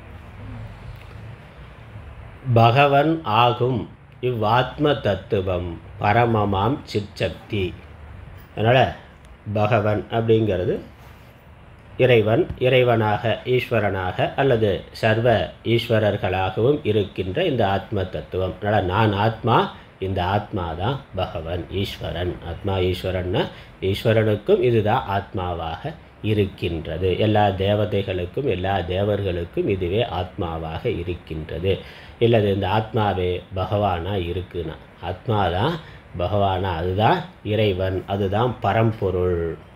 பகவன் ஆகும் இவ்வாத்ம தத்துவம் பரமமாம் சிற்சக்தி அதனால் பகவன் அப்படிங்கிறது இறைவன் இறைவனாக ஈஸ்வரனாக அல்லது சர்வ ஈஸ்வரர்களாகவும் இருக்கின்ற இந்த ஆத்ம தத்துவம் அதனால் நான் ஆத்மா இந்த ஆத்மா தான் பகவன் ஈஸ்வரன் ஆத்மா ஈஸ்வரன்னா ஈஸ்வரனுக்கும் இதுதான் ஆத்மாவாக இருக்கின்றது எல்லா தேவதைகளுக்கும் எல்லா தேவர்களுக்கும் இதுவே ஆத்மாவாக இருக்கின்றது இல்லது இந்த ஆத்மாவே பகவானா இருக்குன்னா ஆத்மா தான் பகவானா அதுதான் இறைவன் அதுதான் பரம்பொருள்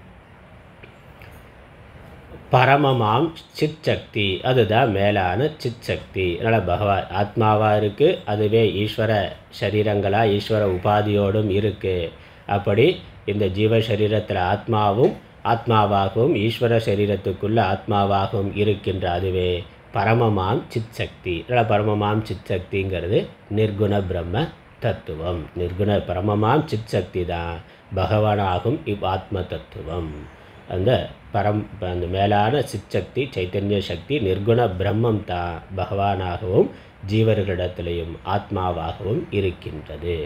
பரமமாம் சிற்சக்தி அதுதான் மேலான சிற்சக்தி அதனால் பகவா ஆத்மாவாக இருக்குது அதுவே ஈஸ்வர சரீரங்களாக ஈஸ்வர உபாதியோடும் இருக்குது அப்படி இந்த ஜீவ சரீரத்தில் ஆத்மாவும் ஆத்மாவாகவும் ஈஸ்வர சரீரத்துக்குள்ள ஆத்மாவாகவும் இருக்கின்ற அதுவே பரமமாம் சிற்சக்தி அதனால் பரமமாம் சிற்சக்திங்கிறது நிர்குண பிரம்ம தத்துவம் நிர்குண பரமமாம் சிற்சக்தி தான் பகவானாகும் இவ் ஆத்ம தத்துவம் அந்த பரம் அந்த மேலான சிற்சக்தி சைத்தன்ய சக்தி நிர்குண பிரம்மம் தான் பகவானாகவும் ஜீவர்களிடத்திலையும் ஆத்மாவாகவும் இருக்கின்றது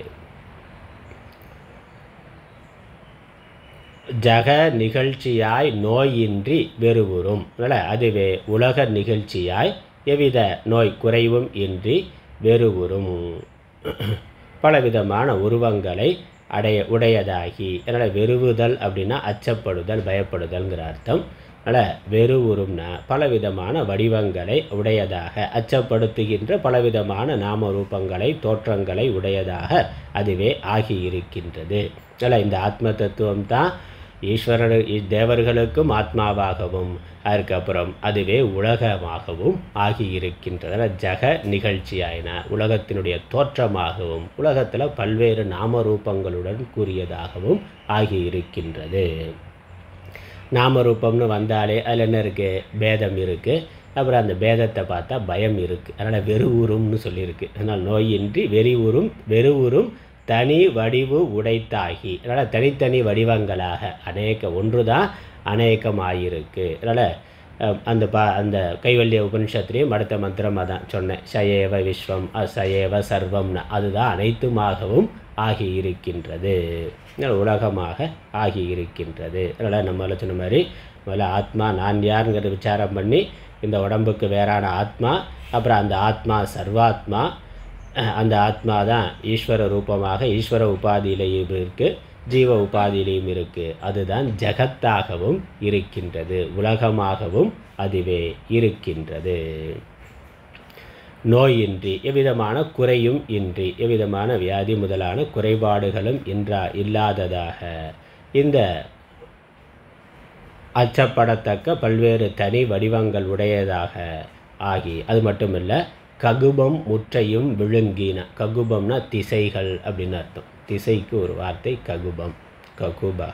ஜக நிகழ்ச்சியாய் நோயின்றி வெறுவுறும் அதனால் அதுவே உலக நிகழ்ச்சியாய் எவ்வித நோய் குறைவும் இன்றி வெறுவுறும் பலவிதமான உருவங்களை அடைய உடையதாகி அதனால் வெறுவுதல் அப்படின்னா அச்சப்படுதல் பயப்படுதல்ங்கிற அர்த்தம் அதனால் வெறுவுறும்னா பலவிதமான வடிவங்களை உடையதாக அச்சப்படுத்துகின்ற பலவிதமான நாம ரூபங்களை தோற்றங்களை உடையதாக அதுவே ஆகியிருக்கின்றது அதனால் இந்த ஆத்ம தத்துவம் தான் ஈஸ்வரர் இ- தேவர்களுக்கும் ஆத்மாவாகவும் அதுக்கப்புறம் அதுவே உலகமாகவும் ஆகியிருக்கின்றன ஜக நிகழ்ச்சியாயின உலகத்தினுடைய தோற்றமாகவும் உலகத்தில் பல்வேறு நாம ரூபங்களுடன் கூறியதாகவும் ஆகியிருக்கின்றது நாமரூபம்னு வந்தாலே அதில் என்ன இருக்குது பேதம் இருக்குது அப்புறம் அந்த பேதத்தை பார்த்தா பயம் இருக்குது அதனால் வெறுவுறும்னு சொல்லியிருக்கு அதனால் நோயின்றி வெறிவுறும் வெறுவுறும் தனி வடிவு உடைத்தாகி அதனால் தனித்தனி வடிவங்களாக அநேக ஒன்று தான் அநேகமாயிருக்கு அதனால் அஹ், அந்த பா அந்த கைவல்ய உபனிஷத்துலேயும் அடுத்த மந்திரம் அதான் சொன்னேன் சயேவ விஸ்வம் அசயேவ சர்வம்னு அதுதான் அனைத்துமாகவும் ஆகி இருக்கின்றது அதனால் உலகமாக ஆகி இருக்கின்றது அதனால் நம்மள சொன்ன மாதிரி முதல்ல ஆத்மா நான் யாருங்கிறத விசாரம் பண்ணி இந்த உடம்புக்கு வேறான ஆத்மா அப்புறம் அந்த ஆத்மா சர்வாத்மா அஹ், அந்த ஆத்மா தான் ஈஸ்வர ரூபமாக ஈஸ்வர உபாதியிலையும் இருக்குது ஜீவ உபாதியிலையும் இருக்குது அதுதான் ஜகத்தாகவும் இருக்கின்றது உலகமாகவும் அதுவே இருக்கின்றது நோயின்றி எவ்விதமான குறையும் இன்றி எவ்விதமான வியாதி முதலான குறைபாடுகளும் இன்றா இல்லாததாக இந்த அச்சப்படத்தக்க பல்வேறு தனி வடிவங்கள் உடையதாக ஆகி அது மட்டுமில்ல ககுபம் முற்றையும் விழுங்கின ககுபம்னா திசைகள் அப்படின்னு அர்த்தம் திசைக்கு ஒரு வார்த்தை ககுபம் ககுபக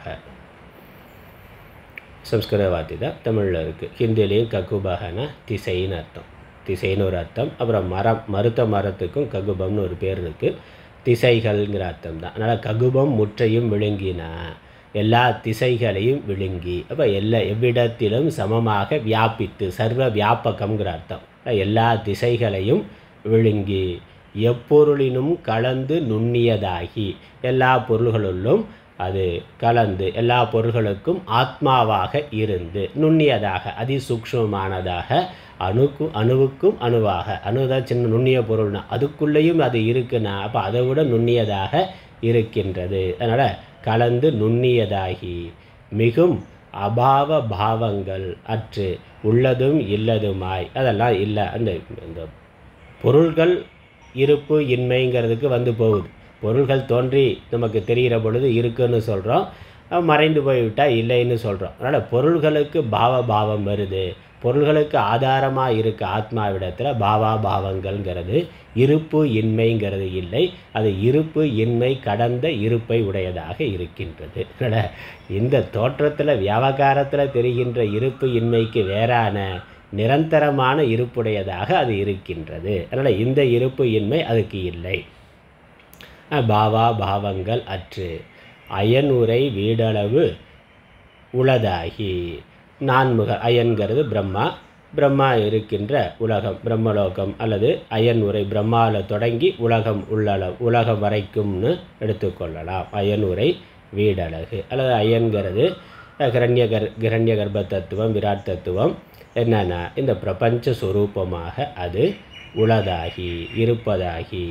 சம்ஸ்கிருத வார்த்தை தான் தமிழில் இருக்குது ஹிந்திலையும் ககுபகனா திசைன்னு அர்த்தம் திசைன்னு ஒரு அர்த்தம் அப்புறம் மரம் மருத்த மரத்துக்கும் ககுபம்னு ஒரு பேர் இருக்குது திசைகள்ங்கிற அர்த்தம் தான் அதனால் ககுபம் முற்றையும் விழுங்கினா எல்லா திசைகளையும் விழுங்கி அப்போ எல்லா எவ்விடத்திலும் சமமாக வியாபித்து சர்வ வியாபகம்ங்கிற அர்த்தம் எல்லா திசைகளையும் விழுங்கி எப்பொருளினும் கலந்து நுண்ணியதாகி எல்லா பொருள்களுள்ளும் அது கலந்து எல்லா பொருள்களுக்கும் ஆத்மாவாக இருந்து நுண்ணியதாக அதிசூக்ஷ்மமானதாக அணுக்கும் அணுவுக்கும் அணுவாக அணுதான் சின்ன நுண்ணிய பொருள்னா அதுக்குள்ளேயும் அது இருக்குன்னா அப்போ அதை விட நுண்ணியதாக இருக்கின்றது அதனால் கலந்து நுண்ணியதாகி மிகும் அபாவ பாவங்கள் அற்று உள்ளதும் இல்லதுமாய் அதெல்லாம் இல்லை அந்த இந்த பொருள்கள் இருப்பு இன்மைங்கிறதுக்கு வந்து போகுது பொருள்கள் தோன்றி நமக்கு தெரிகிற பொழுது இருக்குன்னு சொல்கிறோம் மறைந்து போய்விட்டால் இல்லைன்னு சொல்கிறோம் அதனால் பொருள்களுக்கு பாவ பாவம் வருது பொருள்களுக்கு ஆதாரமாக இருக்க ஆத்மாவிடத்தில் பாவா பாவங்கள்ங்கிறது இருப்பு இன்மைங்கிறது இல்லை அது இருப்பு இன்மை கடந்த இருப்பை உடையதாக இருக்கின்றது அதனால் இந்த தோற்றத்தில் வியாபகாரத்தில் தெரிகின்ற இருப்பு இன்மைக்கு வேறான நிரந்தரமான இருப்புடையதாக அது இருக்கின்றது அதனால் இந்த இருப்பு இன்மை அதுக்கு இல்லை பாவா பாவங்கள் அற்று அயனுரை வீடளவு உளதாகி நான்முக அயன்கிறது பிரம்மா பிரம்மா இருக்கின்ற உலகம் பிரம்மலோகம் அல்லது அயன் உரை பிரம்மாவில் தொடங்கி உலகம் உள்ளளவு உலகம் வரைக்கும்னு எடுத்துக்கொள்ளலாம் அயன் உரை வீடழகு அல்லது அயன்கிறது கிரண்ய கர் கிரண்ய கர்ப்ப தத்துவம் விராட் தத்துவம் என்னென்னா இந்த பிரபஞ்ச சுரூபமாக அது உளதாகி இருப்பதாகி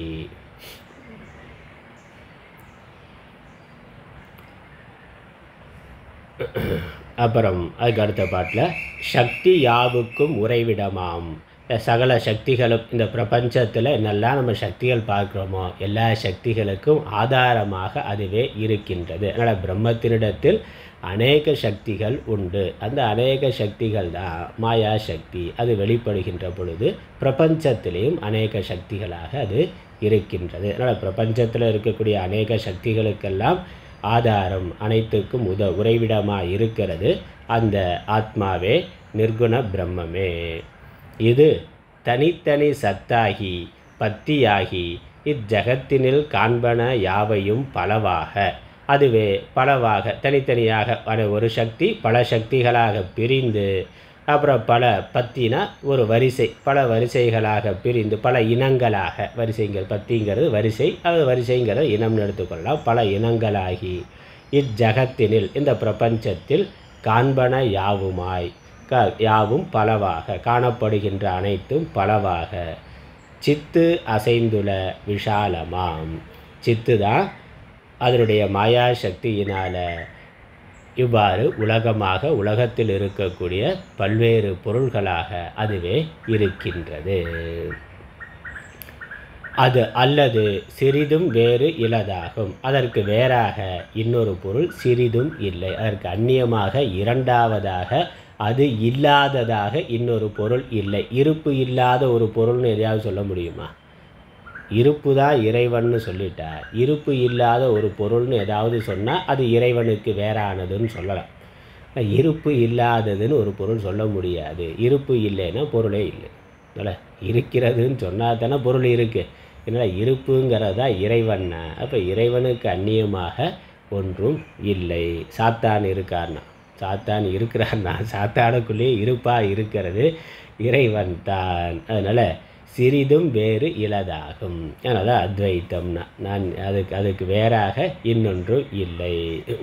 அப்புறம் அதுக்கு அடுத்த பாட்டில் சக்தி யாவுக்கும் உறைவிடமாம் சகல சக்திகளும் இந்த பிரபஞ்சத்தில் என்னெல்லாம் நம்ம சக்திகள் பார்க்குறோமோ எல்லா சக்திகளுக்கும் ஆதாரமாக அதுவே இருக்கின்றது அதனால் பிரம்மத்தினிடத்தில் அநேக சக்திகள் உண்டு அந்த அநேக சக்திகள் தான் மாயா சக்தி அது வெளிப்படுகின்ற பொழுது பிரபஞ்சத்திலேயும் அநேக சக்திகளாக அது இருக்கின்றது அதனால் பிரபஞ்சத்தில் இருக்கக்கூடிய அநேக சக்திகளுக்கெல்லாம் ஆதாரம் அனைத்துக்கும் உத உறைவிடமாக இருக்கிறது அந்த ஆத்மாவே நிர்குண பிரம்மமே இது தனித்தனி சத்தாகி பத்தியாகி இஜகத்தினில் காண்பன யாவையும் பலவாக அதுவே பலவாக தனித்தனியாக ஒரு சக்தி பல சக்திகளாக பிரிந்து அப்புறம் பல பத்தினா ஒரு வரிசை பல வரிசைகளாக பிரிந்து பல இனங்களாக வரிசைங்கிறது பத்திங்கிறது வரிசை அது வரிசைங்கிறத இனம்னு எடுத்துக்கொள்ளலாம் பல இனங்களாகி இஜகத்தினில் இந்த பிரபஞ்சத்தில் காண்பன யாவுமாய் க யாவும் பலவாக காணப்படுகின்ற அனைத்தும் பலவாக சித்து அசைந்துல விஷாலமாம் சித்து தான் அதனுடைய மாயா சக்தியினால் இவ்வாறு உலகமாக உலகத்தில் இருக்கக்கூடிய பல்வேறு பொருள்களாக அதுவே இருக்கின்றது அது அல்லது சிறிதும் வேறு இலதாகும் அதற்கு வேறாக இன்னொரு பொருள் சிறிதும் இல்லை அதற்கு அந்நியமாக இரண்டாவதாக அது இல்லாததாக இன்னொரு பொருள் இல்லை இருப்பு இல்லாத ஒரு பொருள்னு எதையாவது சொல்ல முடியுமா இருப்பு தான் இறைவன்னு சொல்லிட்டா இருப்பு இல்லாத ஒரு பொருள்னு ஏதாவது சொன்னால் அது இறைவனுக்கு வேறானதுன்னு சொல்லலாம் இருப்பு இல்லாததுன்னு ஒரு பொருள் சொல்ல முடியாது இருப்பு இல்லைன்னா பொருளே இல்லை அதனால் இருக்கிறதுன்னு சொன்னால் தானே பொருள் இருக்குது அதனால் இருப்புங்கிறது தான் இறைவன்னா அப்போ இறைவனுக்கு அந்நியமாக ஒன்றும் இல்லை சாத்தான் இருக்கார்னா சாத்தான் இருக்கிறான்னா சாத்தானுக்குள்ளேயே இருப்பாக இருக்கிறது இறைவன் தான் அதனால் சிறிதும் வேறு இலதாகும் அதனால் அத்வைத்தம்னா நான் அதுக்கு அதுக்கு வேறாக இன்னொன்றும் இல்லை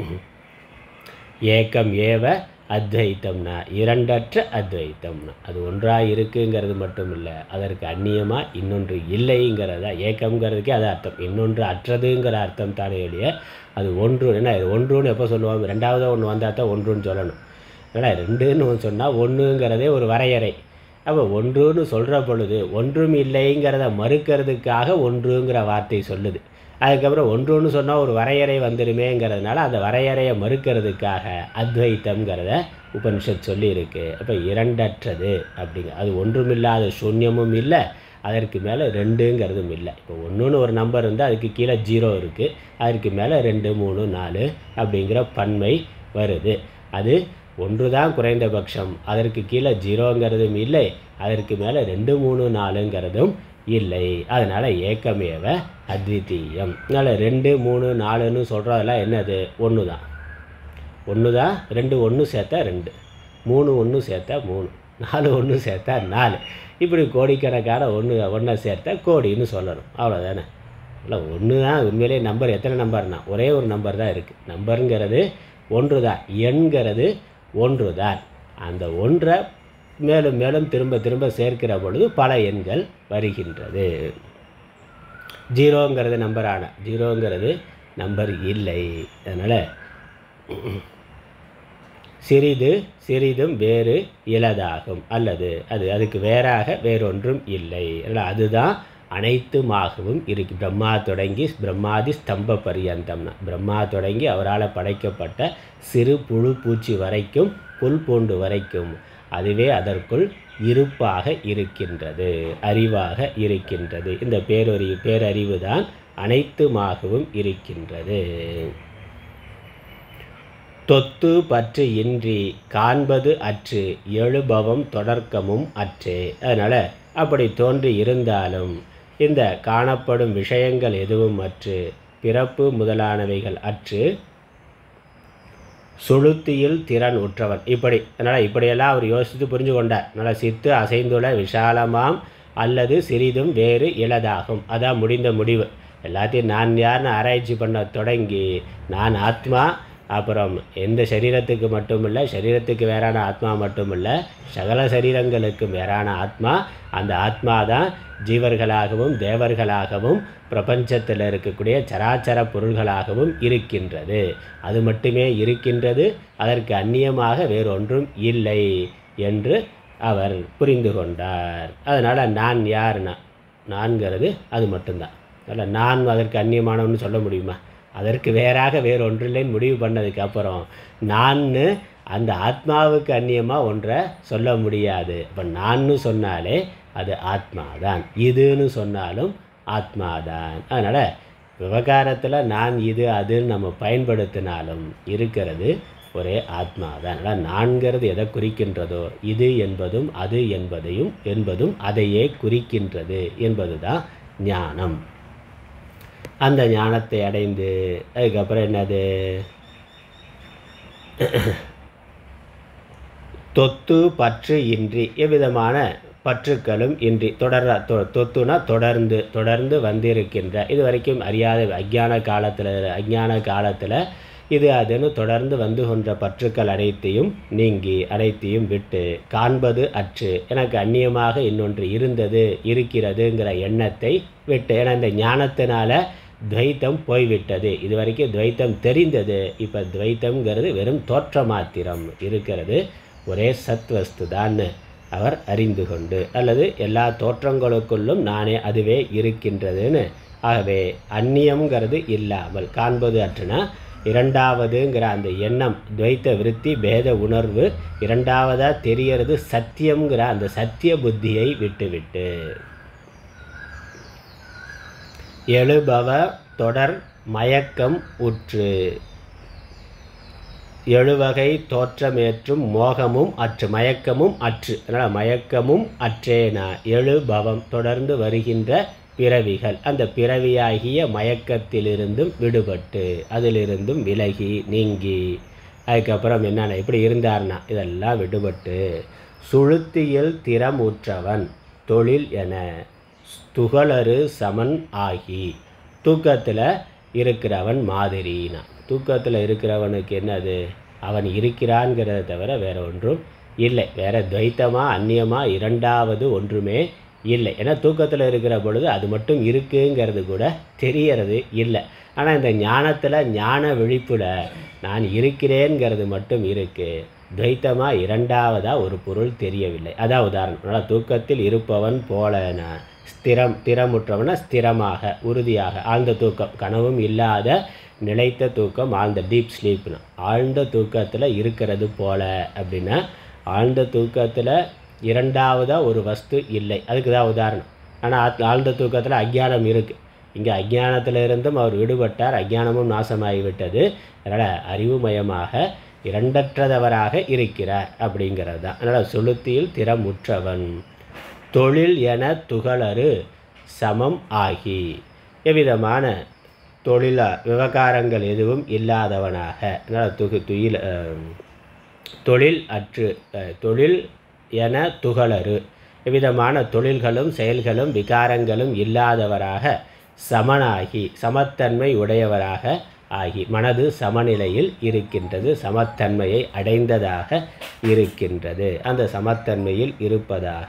ஏக்கம் ஏவ அத்வைத்தம்னா இரண்டற்ற அத்வைத்தம்னா அது ஒன்றாக இருக்குங்கிறது மட்டும் இல்லை அதற்கு அந்நியமாக இன்னொன்று இல்லைங்கிறதா ஏக்கம்ங்கிறதுக்கே அது அர்த்தம் இன்னொன்று அற்றதுங்கிற அர்த்தம் தானே எளிய அது ஒன்று என்ன இது ஒன்றுன்னு எப்போ சொல்லுவாங்க ரெண்டாவது ஒன்று வந்தால் தான் ஒன்றுன்னு சொல்லணும் அதனால் ரெண்டுன்னு சொன்னால் ஒன்றுங்கிறதே ஒரு வரையறை அப்போ ஒன்றுன்னு சொல்கிற பொழுது ஒன்றும் இல்லைங்கிறத மறுக்கிறதுக்காக ஒன்றுங்கிற வார்த்தை சொல்லுது அதுக்கப்புறம் ஒன்றுன்னு சொன்னால் ஒரு வரையறை வந்துடுமேங்கிறதுனால அந்த வரையறையை மறுக்கிறதுக்காக அத்வைத்தம்ங்கிறத உபனிஷத் சொல்லியிருக்கு அப்போ இரண்டற்றது அப்படிங்க அது ஒன்றுமில்லாத சூன்யமும் இல்லை அதற்கு மேலே ரெண்டுங்கிறதும் இல்லை இப்போ ஒன்றுன்னு ஒரு நம்பர் இருந்தால் அதுக்கு கீழே ஜீரோ இருக்குது அதற்கு மேலே ரெண்டு மூணு நாலு அப்படிங்கிற பன்மை வருது அது ஒன்று தான் குறைந்தபட்சம் அதற்கு கீழே ஜீரோங்கிறதும் இல்லை அதற்கு மேலே ரெண்டு மூணு நாலுங்கிறதும் இல்லை அதனால் ஏக்கமேவ அத்விதீயம் அதனால் ரெண்டு மூணு நாலுன்னு சொல்கிறதெல்லாம் என்னது ஒன்று தான் ஒன்று தான் ரெண்டு ஒன்று சேர்த்தா ரெண்டு மூணு ஒன்று சேர்த்தா மூணு நாலு ஒன்று சேர்த்தா நாலு இப்படி கோடிக்கணக்கான ஒன்று ஒன்றை சேர்த்தா கோடின்னு சொல்லணும் அவ்வளோதானே இல்லை ஒன்று தான் உண்மையிலே நம்பர் எத்தனை நம்பர்னா ஒரே ஒரு நம்பர் தான் இருக்குது நம்பருங்கிறது ஒன்று தான் எண்கிறது ஒன்று தான் அந்த ஒன்றை மேலும் மேலும் திரும்ப திரும்ப சேர்க்கிற பொழுது பல எண்கள் வருகின்றது ஜீரோங்கிறது நம்பர் ஆன ஜீரோங்கிறது நம்பர் இல்லை அதனால் சிறிது சிறிதும் வேறு இலதாகும் அல்லது அது அதுக்கு வேறாக வேறொன்றும் இல்லை அதனால் அதுதான் அனைத்துமாகவும் இருக்கு பிரம்மா தொடங்கி பிரம்மாதி ஸ்தம்ப பரியந்தம்னா பிரம்மா தொடங்கி அவரால் படைக்கப்பட்ட சிறு புழு பூச்சி வரைக்கும் புல் பூண்டு வரைக்கும் அதுவே அதற்குள் இருப்பாக இருக்கின்றது அறிவாக இருக்கின்றது இந்த பேரறிவு பேரறிவு தான் அனைத்துமாகவும் இருக்கின்றது தொத்து பற்று இன்றி காண்பது அற்று எழுபவம் தொடர்க்கமும் அற்றே அதனால் அப்படி தோன்றி இருந்தாலும் இந்த காணப்படும் விஷயங்கள் எதுவும் அற்று பிறப்பு முதலானவைகள் அற்று சுளுத்தியில் திறன் உற்றவன் இப்படி அதனால் இப்படியெல்லாம் அவர் யோசித்து புரிஞ்சு கொண்டார் அதனால் சித்து அசைந்துள்ள விஷாலமாம் அல்லது சிறிதும் வேறு இலதாகும் அதான் முடிந்த முடிவு எல்லாத்தையும் நான் யாருன்னு ஆராய்ச்சி பண்ண தொடங்கி நான் ஆத்மா அப்புறம் எந்த சரீரத்துக்கு மட்டும் இல்லை சரீரத்துக்கு வேறான ஆத்மா மட்டும் இல்லை சகல சரீரங்களுக்கும் வேறான ஆத்மா அந்த ஆத்மா தான் ஜீவர்களாகவும் தேவர்களாகவும் பிரபஞ்சத்தில் இருக்கக்கூடிய சராச்சர பொருள்களாகவும் இருக்கின்றது அது மட்டுமே இருக்கின்றது அதற்கு அந்நியமாக வேறொன்றும் இல்லை என்று அவர் புரிந்து கொண்டார் அதனால் நான் யார்னா நான்கிறது அது மட்டும்தான் அதில் நான் அதற்கு அந்நியமானவன்னு சொல்ல முடியுமா அதற்கு வேறாக வேறு ஒன்றில்லைன்னு முடிவு பண்ணதுக்கு அப்புறம் நான்னு அந்த ஆத்மாவுக்கு அந்நியமாக ஒன்றை சொல்ல முடியாது இப்போ நான்னு சொன்னாலே அது ஆத்மா தான் இதுன்னு சொன்னாலும் ஆத்மா தான் அதனால் விவகாரத்தில் நான் இது அதுன்னு நம்ம பயன்படுத்தினாலும் இருக்கிறது ஒரே ஆத்மா தான் அதனால் நான்கிறது எதை குறிக்கின்றதோ இது என்பதும் அது என்பதையும் என்பதும் அதையே குறிக்கின்றது என்பது தான் ஞானம் அந்த ஞானத்தை அடைந்து அதுக்கப்புறம் என்னது தொத்து பற்று இன்றி எவ்விதமான பற்றுக்களும் இன்றி தொடர தொ- தொத்துனா தொடர்ந்து தொடர்ந்து வந்திருக்கின்ற இது வரைக்கும் அறியாத அஞ்ஞான காலத்தில் அஞ்ஞான காலத்தில் இது அதுன்னு தொடர்ந்து வந்து கொன்ற பற்றுக்கள் அனைத்தையும் நீங்கி அனைத்தையும் விட்டு காண்பது அற்று எனக்கு அந்நியமாக இன்னொன்று இருந்தது இருக்கிறதுங்கிற எண்ணத்தை விட்டு ஏன்னா இந்த ஞானத்தினால துவைத்தம் போய்விட்டது இது வரைக்கும் துவைத்தம் தெரிந்தது இப்போ துவைத்தம்ங்கிறது வெறும் தோற்ற மாத்திரம் இருக்கிறது ஒரே சத்வஸ்து தான் அவர் அறிந்து கொண்டு அல்லது எல்லா தோற்றங்களுக்குள்ளும் நானே அதுவே இருக்கின்றதுன்னு ஆகவே அந்நியம்ங்கிறது இல்லாமல் காண்பது அற்றுனா இரண்டாவதுங்கிற அந்த எண்ணம் துவைத்த விருத்தி பேத உணர்வு இரண்டாவதாக தெரியறது சத்தியம்ங்கிற அந்த சத்திய புத்தியை விட்டுவிட்டு எழுபவ தொடர் மயக்கம் உற்று எழுவகை தோற்றமேற்றும் மோகமும் அற்று மயக்கமும் அற்று அதனால் மயக்கமும் அற்றேனா எழுபவம் தொடர்ந்து வருகின்ற பிறவிகள் அந்த பிறவியாகிய மயக்கத்திலிருந்தும் விடுபட்டு அதிலிருந்தும் விலகி நீங்கி அதுக்கப்புறம் என்னென்ன இப்படி இருந்தார்னா இதெல்லாம் விடுபட்டு சுளுத்தியில் திறமுற்றவன் தொழில் என துகளறு சமன் ஆகி தூக்கத்தில் இருக்கிறவன் மாதிரினா தூக்கத்தில் இருக்கிறவனுக்கு என்னது அவன் இருக்கிறான்ங்கிறத தவிர வேற ஒன்றும் இல்லை வேற துவைத்தமா அந்நியமா இரண்டாவது ஒன்றுமே இல்லை ஏன்னா தூக்கத்தில் இருக்கிற பொழுது அது மட்டும் இருக்குங்கிறது கூட தெரியறது இல்லை ஆனால் இந்த ஞானத்தில் ஞான விழிப்புல நான் இருக்கிறேங்கிறது மட்டும் இருக்குது துவைத்தமாக இரண்டாவதாக ஒரு பொருள் தெரியவில்லை அதான் உதாரணம் அதனால் தூக்கத்தில் இருப்பவன் போலன ஸ்திரம் திறமுற்றவன ஸ்திரமாக உறுதியாக ஆழ்ந்த தூக்கம் கனவும் இல்லாத நிலைத்த தூக்கம் ஆழ்ந்த டீப் ஸ்லீப்னு ஆழ்ந்த தூக்கத்தில் இருக்கிறது போல அப்படின்னா ஆழ்ந்த தூக்கத்தில் இரண்டாவதாக ஒரு வஸ்து இல்லை அதுக்கு தான் உதாரணம் ஆனால் ஆழ்ந்த தூக்கத்தில் அஜ்ஞானம் இருக்குது இங்கே அஜ்ஞானத்தில் இருந்தும் அவர் விடுபட்டார் அஜ்ஞானமும் நாசமாகிவிட்டது அதனால் அறிவுமயமாக இரண்டற்றதவராக இருக்கிறார் அப்படிங்கிறது தான் அதனால் சுளுத்தியில் திறமுற்றவன் தொழில் என துகளறு சமம் ஆகி எவ்விதமான தொழில விவகாரங்கள் எதுவும் இல்லாதவனாக அதனால் துகு துயில் அஹ், தொழில் அற்று அஹ், தொழில் என துகளரு எவ்விதமான தொழில்களும் செயல்களும் விகாரங்களும் இல்லாதவராக சமனாகி சமத்தன்மை உடையவராக ஆகி மனது சமநிலையில் இருக்கின்றது சமத்தன்மையை அடைந்ததாக இருக்கின்றது அந்த சமத்தன்மையில் இருப்பதாக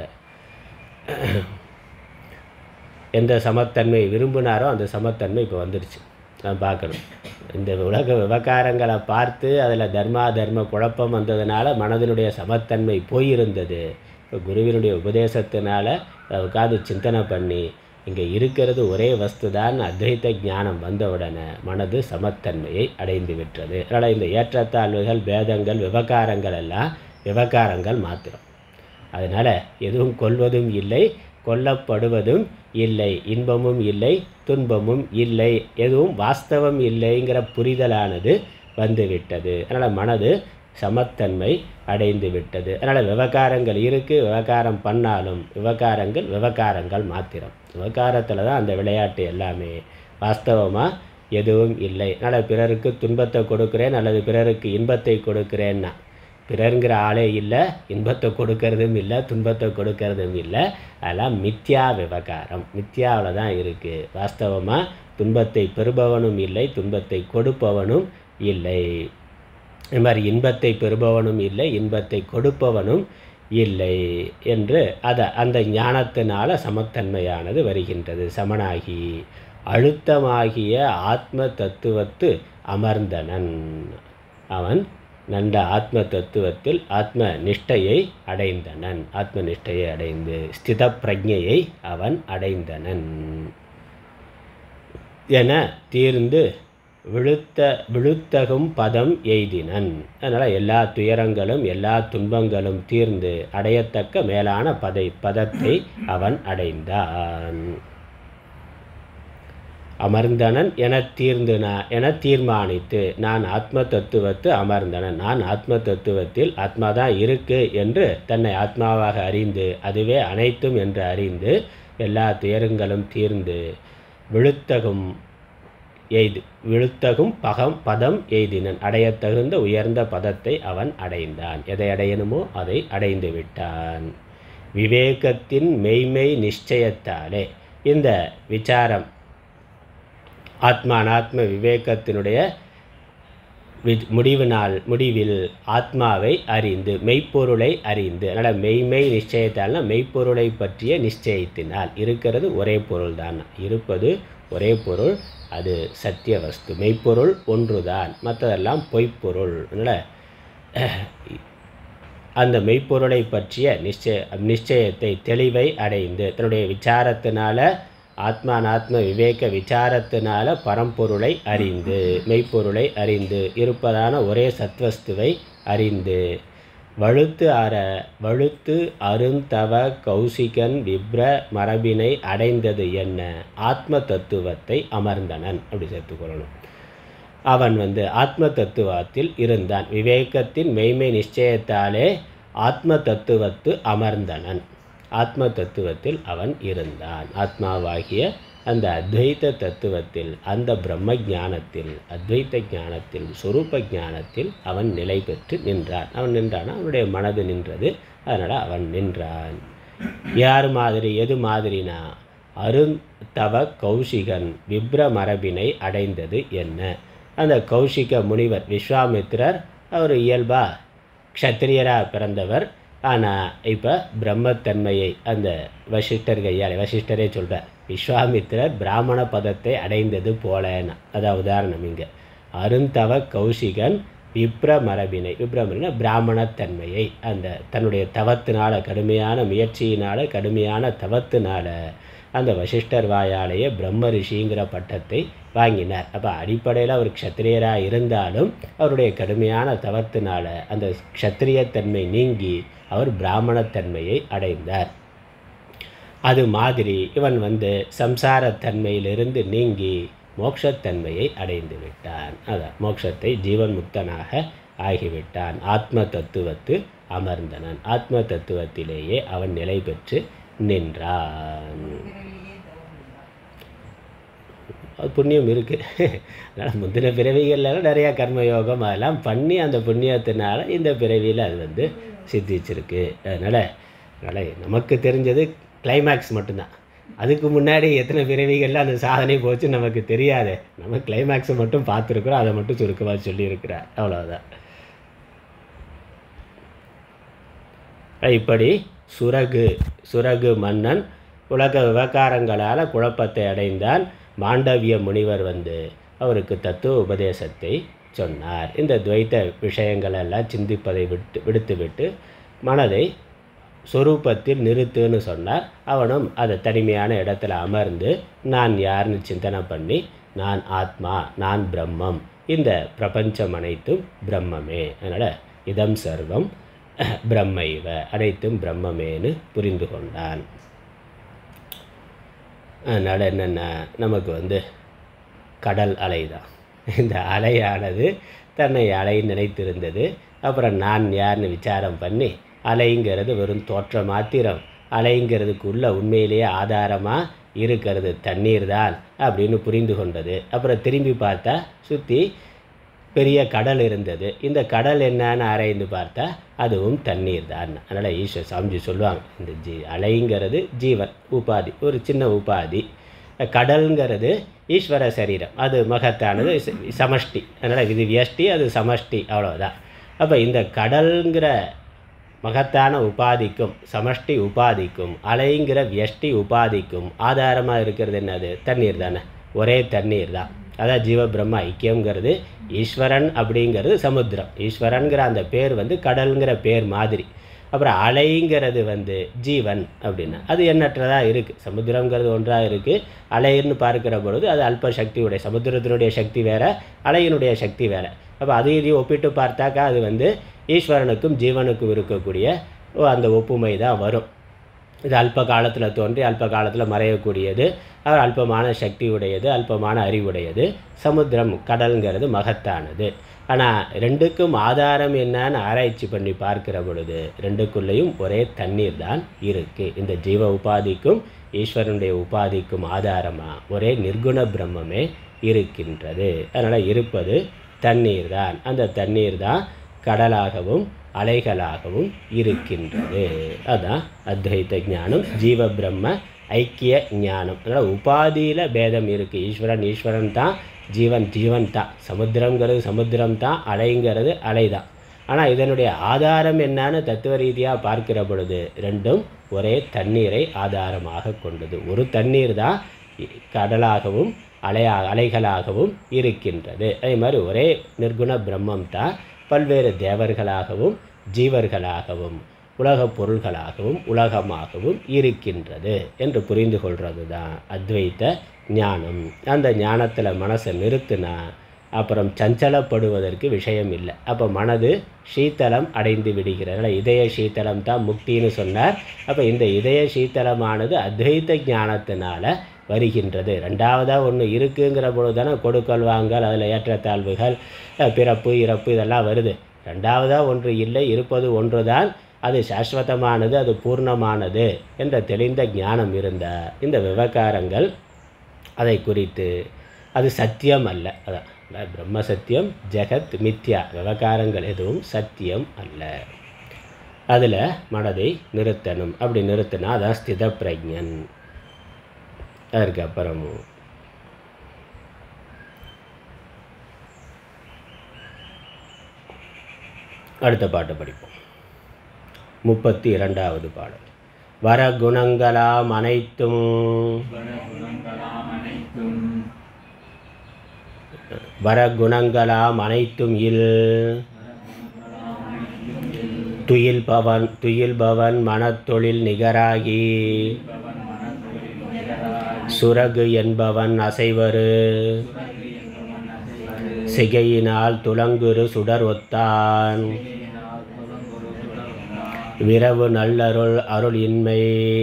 எந்த சமத்தன்மை விரும்பினாரோ அந்த சமத்தன்மை இப்போ வந்துடுச்சு நான் பார்க்கணும் இந்த உலக விவகாரங்களை பார்த்து அதில் தர்மா தர்ம குழப்பம் வந்ததுனால மனதினுடைய சமத்தன்மை போயிருந்தது இப்போ குருவினுடைய உபதேசத்தினால அதை உட்காந்து சிந்தனை பண்ணி இங்கே இருக்கிறது ஒரே வஸ்து தான் அத்வைத ஞானம் வந்தவுடனே மனது சமத்தன்மையை அடைந்து விட்டது அதனால் இந்த ஏற்றத்தாழ்வுகள் பேதங்கள் விவகாரங்கள் எல்லாம் விவகாரங்கள் மாத்திரம் அதனால் எதுவும் கொல்வதும் இல்லை கொல்லப்படுவதும் இல்லை இன்பமும் இல்லை துன்பமும் இல்லை எதுவும் வாஸ்தவம் இல்லைங்கிற புரிதலானது வந்துவிட்டது அதனால் மனது சமத்தன்மை அடைந்து விட்டது அதனால் விவகாரங்கள் இருக்குது விவகாரம் பண்ணாலும் விவகாரங்கள் விவகாரங்கள் மாத்திரம் விவகாரத்தில் தான் அந்த விளையாட்டு எல்லாமே வாஸ்தவமாக எதுவும் இல்லை அதனால் பிறருக்கு துன்பத்தை கொடுக்குறேன் அல்லது பிறருக்கு இன்பத்தை கொடுக்குறேன்னா பிறருங்கிற ஆளே இல்லை இன்பத்தை கொடுக்கறதும் இல்லை துன்பத்தை கொடுக்கறதும் இல்லை அதெல்லாம் மித்யா விவகாரம் மித்யாவில் தான் இருக்குது வாஸ்தவமாக துன்பத்தை பெறுபவனும் இல்லை துன்பத்தை கொடுப்பவனும் இல்லை இது மாதிரி இன்பத்தை பெறுபவனும் இல்லை இன்பத்தை கொடுப்பவனும் இல்லை என்று அதை அந்த ஞானத்தினால சமத்தன்மையானது வருகின்றது சமனாகி அழுத்தமாகிய ஆத்ம தத்துவத்து அமர்ந்தனன் அவன் நன்ற ஆத்ம தத்துவத்தில் ஆத்ம நிஷ்டையை அடைந்தனன் ஆத்ம நிஷ்டையை அடைந்து ஸ்தித பிரஜையை அவன் அடைந்தனன் என தீர்ந்து விழுத்த விழுத்தகும் பதம் எய்தினன் அதனால் எல்லா துயரங்களும் எல்லா துன்பங்களும் தீர்ந்து அடையத்தக்க மேலான பதை பதத்தை அவன் அடைந்தான் அமர்ந்தனன் என தீர்ந்து நான் என தீர்மானித்து நான் ஆத்ம தத்துவத்து அமர்ந்தனன் நான் ஆத்ம தத்துவத்தில் ஆத்மா தான் இருக்கு என்று தன்னை ஆத்மாவாக அறிந்து அதுவே அனைத்தும் என்று அறிந்து எல்லா துயரங்களும் தீர்ந்து விழுத்தகும் எய்து விழுத்தகும் பகம் பதம் எய்தினன் அடையத் தகுந்த உயர்ந்த பதத்தை அவன் அடைந்தான் எதை அடையணுமோ அதை அடைந்து விட்டான் விவேகத்தின் மெய்மை நிச்சயத்தாலே இந்த விசாரம் ஆத்மா அனாத்ம விவேகத்தினுடைய வி- முடிவு நாள் முடிவில் ஆத்மாவை அறிந்து மெய்ப்பொருளை அறிந்து அதனால் மெய்மை நிச்சயத்தால்னா மெய்ப்பொருளை பற்றிய நிச்சயத்தினால் இருக்கிறது ஒரே பொருள் தான் இருப்பது ஒரே பொருள் அது சத்திய வஸ்து மெய்ப்பொருள் ஒன்றுதான் மற்றதெல்லாம் பொய்ப்பொருள் அதனால் அந்த மெய்ப்பொருளை பற்றிய நிச்சய நிச்சயத்தை தெளிவை அடைந்து தன்னுடைய விசாரத்தினால ஆத்மானாத்ம விவேக விசாரத்தினால பரம்பொருளை அறிந்து மெய்ப்பொருளை அறிந்து இருப்பதான ஒரே சத்வஸ்துவை அறிந்து வழுத்து அற வழுத்து அருந்தவ கௌசிகன் விப்ர மரபினை அடைந்தது என்ன ஆத்ம தத்துவத்தை அமர்ந்தனன் அப்படி சேர்த்துக்கொள்ளணும் அவன் வந்து ஆத்ம தத்துவத்தில் இருந்தான் விவேகத்தின் மெய்மை நிச்சயத்தாலே ஆத்ம தத்துவத்து அமர்ந்தனன் ஆத்ம தத்துவத்தில் அவன் இருந்தான் ஆத்மாவாகிய அந்த அத்வைத தத்துவத்தில் அந்த பிரம்ம ஞானத்தில் அத்வைத ஞானத்தில் சொரூப ஞானத்தில் அவன் நிலை பெற்று நின்றான் அவன் நின்றான் அவனுடைய மனது நின்றது அதனால் அவன் நின்றான் யார் மாதிரி எது மாதிரினா அருந்தவ கௌஷிகன் விப்ர மரபினை அடைந்தது என்ன அந்த கௌஷிக முனிவர் விஸ்வாமித்திரர் அவர் இயல்பா க்ஷத்திரியராக பிறந்தவர் ஆனால் இப்போ பிரம்மத்தன்மையை அந்த வசிஷ்டர் கையால் வசிஷ்டரே சொல்கிறார் விஸ்வாமித்திரர் பிராமண பதத்தை அடைந்தது போலன்னா அதான் உதாரணம் இங்கே அருந்தவ கௌஷிகன் விப்ர மரபினை விப்ரமரபின பிராமணத்தன்மையை அந்த தன்னுடைய தவத்தினால கடுமையான முயற்சியினால கடுமையான தவத்தினால அந்த வசிஷ்டர் வாயாலேயே பிரம்ம ரிஷிங்கிற பட்டத்தை வாங்கினார் அப்போ அடிப்படையில் அவர் க்ஷத்திரியராக இருந்தாலும் அவருடைய கடுமையான தவத்தினால அந்த க்ஷத்திரியத்தன்மை நீங்கி அவர் பிராமணத்தன்மையை அடைந்தார் அது மாதிரி இவன் வந்து சம்சாரத்தன்மையிலிருந்து நீங்கி மோட்சத்தன்மையை அடைந்து விட்டான் அதான் மோட்சத்தை ஜீவன் முக்தனாக ஆகிவிட்டான் ஆத்ம தத்துவத்து அமர்ந்தனன் ஆத்ம தத்துவத்திலேயே அவன் நிலை பெற்று நின்றான் அது புண்ணியம் இருக்குது அதனால் முந்தின பிறவிகள்லாம் நிறையா கர்மயோகம் அதெல்லாம் பண்ணி அந்த புண்ணியத்தினால இந்த பிறவியில் அது வந்து சித்திச்சிருக்கு அதனால் அதனால் நமக்கு தெரிஞ்சது கிளைமேக்ஸ் மட்டும்தான் அதுக்கு முன்னாடி எத்தனை பிறவிகளில் அந்த சாதனை போச்சு நமக்கு தெரியாது நம்ம கிளைமேக்ஸை மட்டும் பார்த்துருக்குறோம் அதை மட்டும் சுருக்கமாக சொல்லியிருக்கிறார் அவ்வளோதான் இப்படி சுரகு சுரகு மன்னன் உலக விவகாரங்களால் குழப்பத்தை அடைந்தான் மாண்டவிய முனிவர் வந்து அவருக்கு தத்துவ உபதேசத்தை சொன்னார் இந்த துவைத்த விஷயங்களெல்லாம் சிந்திப்பதை விட்டு விடுத்துவிட்டு மனதை சொரூபத்தில் நிறுத்துன்னு சொன்னார் அவனும் அதை தனிமையான இடத்துல அமர்ந்து நான் யாருன்னு சிந்தனை பண்ணி நான் ஆத்மா நான் பிரம்மம் இந்த பிரபஞ்சம் அனைத்தும் பிரம்மமே அதனால் இதம் சர்வம் பிரம்மைவ அனைத்தும் பிரம்மமேன்னு புரிந்து கொண்டான் அதனால் என்னென்னா நமக்கு வந்து கடல் அலை தான் இந்த அலையானது தன்னை அலை நினைத்திருந்தது அப்புறம் நான் யார்னு விசாரம் பண்ணி அலைங்கிறது வெறும் தோற்ற மாத்திரம் அலைங்கிறதுக்கு உள்ள உண்மையிலேயே ஆதாரமாக இருக்கிறது தண்ணீர் தான் அப்படின்னு புரிந்து கொண்டது அப்புறம் திரும்பி பார்த்தா சுற்றி பெரிய கடல் இருந்தது இந்த கடல் என்னன்னு ஆராய்ந்து பார்த்தா அதுவும் தண்ணீர் தான் அதனால் ஈஸ்வர் சாமிஜி சொல்லுவாங்க இந்த ஜீ அலைங்கிறது ஜீவன் உபாதி ஒரு சின்ன உபாதி கடல்ங்கிறது ஈஸ்வர சரீரம் அது மகத்தானது ச- சமஷ்டி அதனால் இது வியஷ்டி அது சமஷ்டி அவ்வளோதான் அப்போ இந்த கடல்ங்கிற மகத்தான உபாதிக்கும் சமஷ்டி உபாதிக்கும் அலைங்கிற வியஷ்டி உபாதிக்கும் ஆதாரமாக இருக்கிறது என்னது தண்ணீர் தானே ஒரே தண்ணீர் தான் அதான் ஜீவ பிரம்ம ஐக்கியங்கிறது ஈஸ்வரன் அப்படிங்கிறது சமுத்திரம் ஈஸ்வரன்கிற அந்த பேர் வந்து கடல்ங்கிற பேர் மாதிரி அப்புறம் அலைங்கிறது வந்து ஜீவன் அப்படின்னா அது எண்ணற்றதாக இருக்குது சமுத்திரங்கிறது ஒன்றாக இருக்குது அலைன்னு பார்க்கிற பொழுது அது அல்ப சக்தியுடைய சமுத்திரத்தினுடைய சக்தி வேற அலையினுடைய சக்தி வேற அப்போ அது இதையும் ஒப்பிட்டு பார்த்தாக்கா அது வந்து ஈஸ்வரனுக்கும் ஜீவனுக்கும் இருக்கக்கூடிய ஓ, அந்த ஒப்புமை தான் வரும் இது அல்ப காலத்தில் தோன்றி அல்ப காலத்தில் மறையக்கூடியது அவர் அல்பமான சக்தி உடையது அல்பமான அறிவுடையது சமுத்திரம் கடல்ங்கிறது மகத்தானது ஆனால் ரெண்டுக்கும் ஆதாரம் என்னன்னு ஆராய்ச்சி பண்ணி பார்க்கிற பொழுது ரெண்டுக்குள்ளேயும் ஒரே தண்ணீர் தான் இருக்குது இந்த ஜீவ உபாதிக்கும் ஈஸ்வரனுடைய உபாதிக்கும் ஆதாரமாக ஒரே நிர்குண பிரம்மமே இருக்கின்றது அதனால் இருப்பது தண்ணீர் தான் அந்த தண்ணீர் தான் கடலாகவும் அலைகளாகவும் இருக்கின்றது அதான் அத்வைத ஞானம் ஜீவ பிரம்ம ஐக்கிய ஞானம் அதனால் உபாதியில் பேதம் இருக்குது ஈஸ்வரன் ஈஸ்வரன் தான் ஜீவன் ஜீவன் தான் சமுத்திரங்கிறது சமுத்திரம் தான் அலைங்கிறது அலை தான் ஆனால் இதனுடைய ஆதாரம் என்னன்னு தத்துவ ரீதியாக பார்க்கிற பொழுது ரெண்டும் ஒரே தண்ணீரை ஆதாரமாக கொண்டது ஒரு தண்ணீர் தான் இ- கடலாகவும் அலையா அலைகளாகவும் இருக்கின்றது அதே மாதிரி ஒரே நிர்குண பிரம்மம் தான் பல்வேறு தேவர்களாகவும் ஜீவர்களாகவும் உலகப் பொருள்களாகவும் உலகமாகவும் இருக்கின்றது என்று புரிந்து கொள்வது தான் அத்வைத்த ஞானம் அந்த ஞானத்தில் மனசை நிறுத்தினா அப்புறம் சஞ்சலப்படுவதற்கு விஷயம் இல்லை அப்போ மனது சீத்தலம் அடைந்து விடுகிறது அதனால இதய சீத்தலம் தான் முக்தின்னு சொன்னார் அப்போ இந்த இதய சீத்தலமானது அத்வைத்த ஞானத்தினால வருகின்றது ரெண்டாவதாக ஒன்று இருக்குங்கிற பொழுது தானே கொடுக்கல் வாங்கல் அதில் ஏற்றத்தாழ்வுகள் அஹ், பிறப்பு இறப்பு இதெல்லாம் வருது ரெண்டாவதாக ஒன்று இல்லை இருப்பது ஒன்று தான் அது சாஸ்வதமானது அது பூர்ணமானது என்ற தெளிந்த ஞானம் இருந்த இந்த விவகாரங்கள் அதை குறித்து அது சத்தியம் அல்ல அதான் அதான் பிரம்ம சத்தியம் ஜெகத் மித்யா விவகாரங்கள் எதுவும் சத்தியம் அல்ல அதில் மனதை நிறுத்தணும் அப்படி நிறுத்தினா அதான் ஸ்தித பிரஜன் அதற்கு அப்புறமும் அடுத்த பாட்டு படிப்போம் முப்பத்தி இரண்டாவது பாடல் வரகுணங்களாம் அனைத்தும் குணங்களாம் அனைத்தும் வரகுணங்களாம் அனைத்தும் இல் துயில் பவன் துயில் பவன் மனத்தொழில் நிகராகி சுரகு என்பவன் அசைவரு சிகையினால் துலங்குரு சுடர் ஒத்தான் விரவு நல்லருள் அருள் இன்மை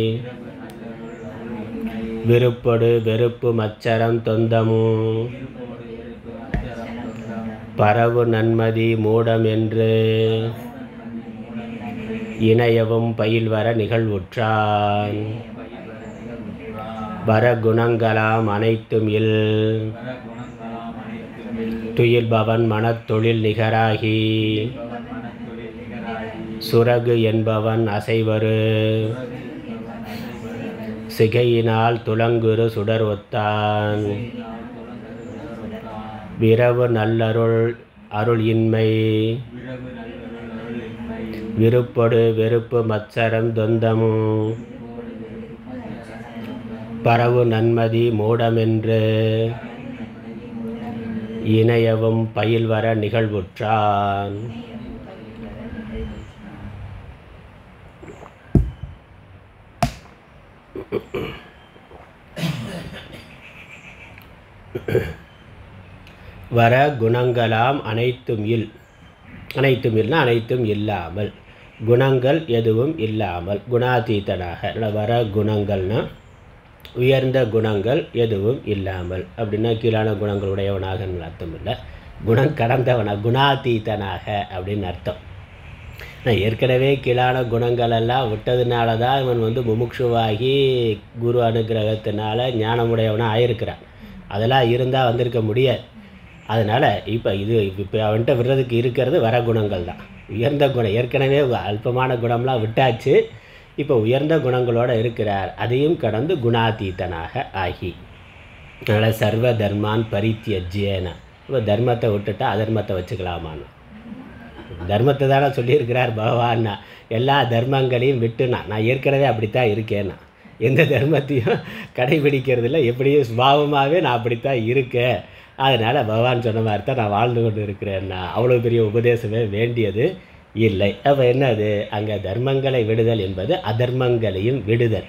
விருப்பொடு வெறுப்பு மச்சரம் தொந்தமும் பரவு நன்மதி மூடம் என்று இணையவும் பயில்வர நிகழ்வுற்றான் வரகுணங்களாம் அனைத்தும் இல் குணங்களாம் அனைத்தும் துயில்பவன் மனத்தொழில் நிகராகி சுரகு என்பவன் அசைவரு சிகையினால் துலங்குரு சுடர் ஒத்தான் விரவு நல்லருள் அருள் இன்மை விருப்பொடு வெறுப்பு மத்சரம் தொந்தமும் பரவு நன்மதி மூடமென்று இணையவும் பயில்வர நிகழ்வுற்றான் வர குணங்களாம் அனைத்தும் இல் அனைத்தும் இல்லைனா அனைத்தும் இல்லாமல் குணங்கள் எதுவும் இல்லாமல் குணாதீதனாக இல்ல வர குணங்கள்னா உயர்ந்த குணங்கள் எதுவும் இல்லாமல் அப்படின்னா கீழான குணங்கள் உடையவனாக அர்த்தம் இல்லை குணம் கடந்தவனா குணாதீதனாக அப்படின்னு அர்த்தம் நான் ஏற்கனவே கீழான குணங்கள் எல்லாம் விட்டதுனால தான் இவன் வந்து முமுட்சுவாகி குரு அனுகிரகத்தினால ஞானமுடையவனாக ஆயிருக்கிறான் அதெல்லாம் இருந்தால் வந்திருக்க முடியாது அதனால் இப்போ இது இப்போ அவன்கிட்ட விடுறதுக்கு இருக்கிறது வர குணங்கள் தான் உயர்ந்த குணம் ஏற்கனவே அல்பமான குணம்லாம் விட்டாச்சு இப்போ உயர்ந்த குணங்களோடு இருக்கிறார் அதையும் கடந்து குணாதீதனாக ஆகி அதனால் சர்வ தர்மான் பரித்தியஜ்யேன இப்போ தர்மத்தை விட்டுட்டா அதர்மத்தை வச்சுக்கலாமான்னு தர்மத்தை தானே சொல்லியிருக்கிறார் பகவான்னா எல்லா தர்மங்களையும் விட்டுனா நான் ஏற்கனவே அப்படித்தான் இருக்கேன்னா எந்த தர்மத்தையும் கடைபிடிக்கிறதில்ல எப்படியும் சுபாவமாகவே நான் அப்படித்தான் இருக்கேன் அதனால் பகவான் சொன்ன மாதிரி தான் நான் வாழ்ந்து கொண்டு இருக்கிறேன்னா அவ்வளோ பெரிய உபதேசமே வேண்டியது இல்லை அப்போ என்னது அங்கே தர்மங்களை விடுதல் என்பது அதர்மங்களையும் விடுதல்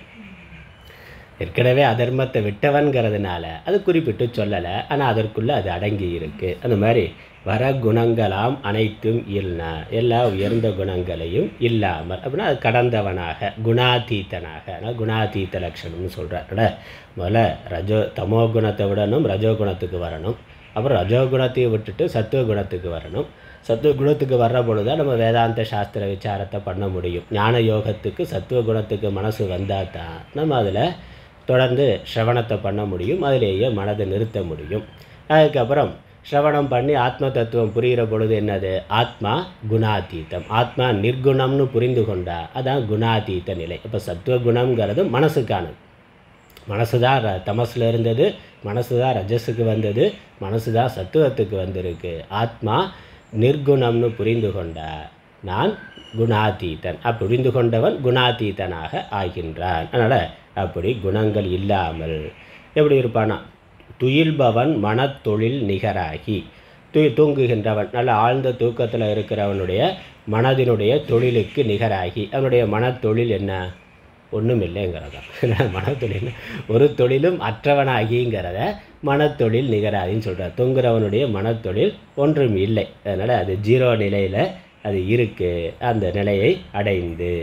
ஏற்கனவே அதர்மத்தை விட்டவன்கிறதுனால அது குறிப்பிட்டு சொல்லலை ஆனால் அதற்குள்ளே அது அடங்கி இருக்குது அந்த மாதிரி வர குணங்களாம் அனைத்தும் இல்லா எல்லா உயர்ந்த குணங்களையும் இல்லாமல் அப்படின்னா அது கடந்தவனாக குணாதீத்தனாக ஆனால் குணாதீத்த லட்சணம்னு சொல்கிறார் முதல்ல ரஜோ தமோ குணத்தை விடணும் ரஜோ குணத்துக்கு வரணும் அப்புறம் ரஜோ குணத்தையும் விட்டுட்டு சத்துவ குணத்துக்கு வரணும் சத்துவ குணத்துக்கு வர்ற பொழுது தான் நம்ம வேதாந்த சாஸ்திர விசாரத்தை பண்ண முடியும் ஞான யோகத்துக்கு சத்துவ குணத்துக்கு மனசு வந்தால் தான் நம்ம அதில் தொடர்ந்து ஸ்ரவணத்தை பண்ண முடியும் அதிலேயே மனதை நிறுத்த முடியும் அதுக்கப்புறம் ஸ்ரவணம் பண்ணி ஆத்ம தத்துவம் புரிகிற பொழுது என்னது ஆத்மா குணாதீதம் ஆத்மா நிர்குணம்னு புரிந்து கொண்டா அதான் குணாதீத நிலை இப்போ சத்துவ குணம்ங்கிறது மனசுக்கானது மனசு தான் ர தமஸில் இருந்தது மனசு தான் ரஜஸுக்கு வந்தது மனசு தான் சத்துவத்துக்கு வந்திருக்கு ஆத்மா நிர்குணம்னு புரிந்து கொண்டா நான் குணாதீதன் அப்படி புரிந்து கொண்டவன் குணாதீதனாக ஆகின்றான் அதனால் அப்படி குணங்கள் இல்லாமல் எப்படி இருப்பானா துயில்பவன் மனத்தொழில் நிகராகி துய் தூங்குகின்றவன் நல்ல ஆழ்ந்த தூக்கத்தில் இருக்கிறவனுடைய மனதினுடைய தொழிலுக்கு நிகராகி அவனுடைய மனத்தொழில் என்ன ஒன்றும் இல்லைங்கிறதா மனத்தொழில் ஒரு தொழிலும் அற்றவனாகிங்கிறத மனத்தொழில் நிகராதின்னு சொல்கிறார் தொங்குறவனுடைய மனத்தொழில் ஒன்றும் இல்லை அதனால் அது ஜீரோ நிலையில் அது இருக்குது அந்த நிலையை அடைந்து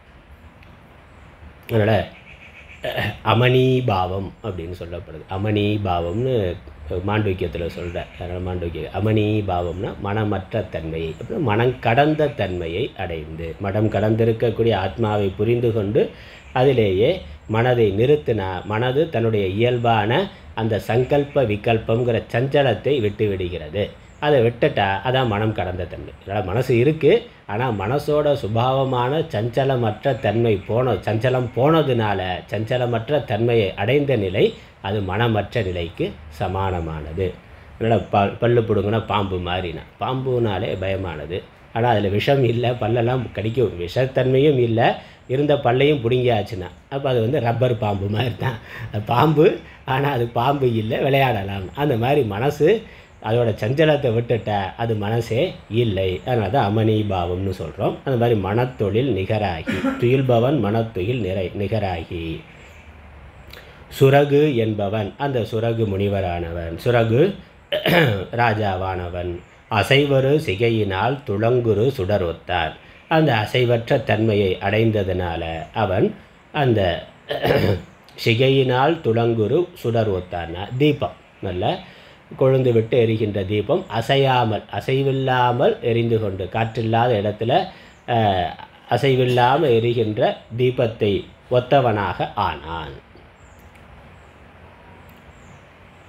அதனால் அமனி பாவம் அப்படின்னு சொல்லப்படுது அமனி பாவம்னு மாண்டூக்கியத்தில் சொல்கிறார் அதனால் மாண்டூக்கிய அமனி பாவம்னா மனமற்ற தன்மையை அப்புறம் மனம் கடந்த தன்மையை அடைந்து மனம் கடந்திருக்கக்கூடிய ஆத்மாவை புரிந்து கொண்டு அதிலேயே மனதை நிறுத்தினா மனது தன்னுடைய இயல்பான அந்த சங்கல்ப விகல்பங்கிற சஞ்சலத்தை விட்டு விடுகிறது அதை விட்டுட்டா அதான் மனம் கடந்த தன்மை அதனால் மனசு இருக்குது ஆனால் மனசோட சுபாவமான சஞ்சலமற்ற தன்மை போன சஞ்சலம் போனதுனால சஞ்சலமற்ற தன்மையை அடைந்த நிலை அது மனமற்ற நிலைக்கு சமானமானது அதனால் ப பல்லு பிடுங்கினா பாம்பு மாறினா பாம்புனாலே பயமானது ஆனால் அதில் விஷம் இல்லை பல்லெல்லாம் கடிக்கும் விஷத்தன்மையும் இல்லை இருந்த பல்லையும் பிடுங்கியாச்சுன்னா அப்போ அது வந்து ரப்பர் பாம்பு மாதிரி தான் அது பாம்பு ஆனால் அது பாம்பு இல்லை விளையாடலாம் அந்த மாதிரி மனசு அதோட சஞ்சலத்தை விட்டுட்ட அது மனசே இல்லை அதனால தான் அமனி பாவம்னு சொல்கிறோம் அந்த மாதிரி மனத்தொழில் நிகராகி துயில்பவன் மனத்தொழில் நிறை நிகராகி சுரகு என்பவன் அந்த சுரகு முனிவரானவன் சுரகு ராஜாவானவன் அசைவரு சிகையினால் துளங்குரு சுடர் ஒத்தான் அந்த அசைவற்ற தன்மையை அடைந்ததுனால அவன் அந்த சிகையினால் துளங்குரு சுடர் ஒத்தான்னா தீபம் நல்ல கொழுந்து விட்டு எரிகின்ற தீபம் அசையாமல் அசைவில்லாமல் எரிந்து கொண்டு காற்றில்லாத இடத்துல அஹ், அசைவில்லாமல் எரிகின்ற தீபத்தை ஒத்தவனாக ஆனான்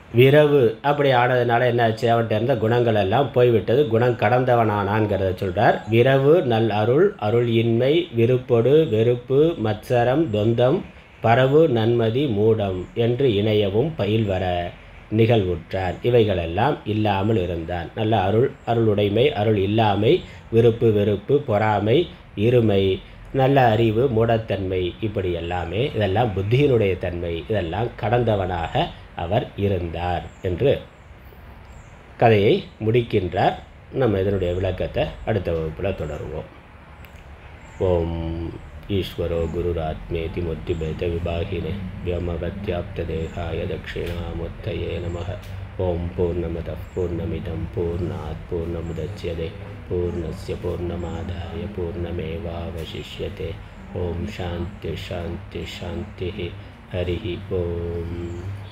விரவு அப்படி ஆனதுனால என்னாச்சு அவன்கிட்ட இருந்த குணங்கள் எல்லாம் போய்விட்டது குணம் கடந்தவனானான்ங்கிறத சொல்கிறார் விரவு நல் அருள் அருள் இன்மை விருப்பொடு வெறுப்பு மத்சரம் தொந்தம் பரவு நன்மதி மூடம் என்று இணையவும் பயில்வர நிகழ்வுற்றார் இவைகளெல்லாம் இல்லாமல் இருந்தான் நல்ல அருள் அருளுடைமை அருள் இல்லாமை விருப்பு வெறுப்பு பொறாமை இருமை நல்ல அறிவு மூடத்தன்மை இப்படி எல்லாமே இதெல்லாம் புத்தியினுடைய தன்மை இதெல்லாம் கடந்தவனாக அவர் இருந்தார் என்று கதையை முடிக்கின்றார் நம்ம இதனுடைய விளக்கத்தை அடுத்த வகுப்பில் தொடருவோம் ஓம் ஈஸ்வரோ குருராத்மேதி முத்திபேத விபாகினே व्योमवत्याप्तदेहाय दक्षिणामुत्तये नमः ॐ पूर्णमतः पूर्णमिदं पूर्णात् पूर्णमुदच्यते पूर्णस्य पूर्णमादाय पूर्णमेवावशिष्यते ॐ शान्ति शान्ति शान्तिः हरिः ॐ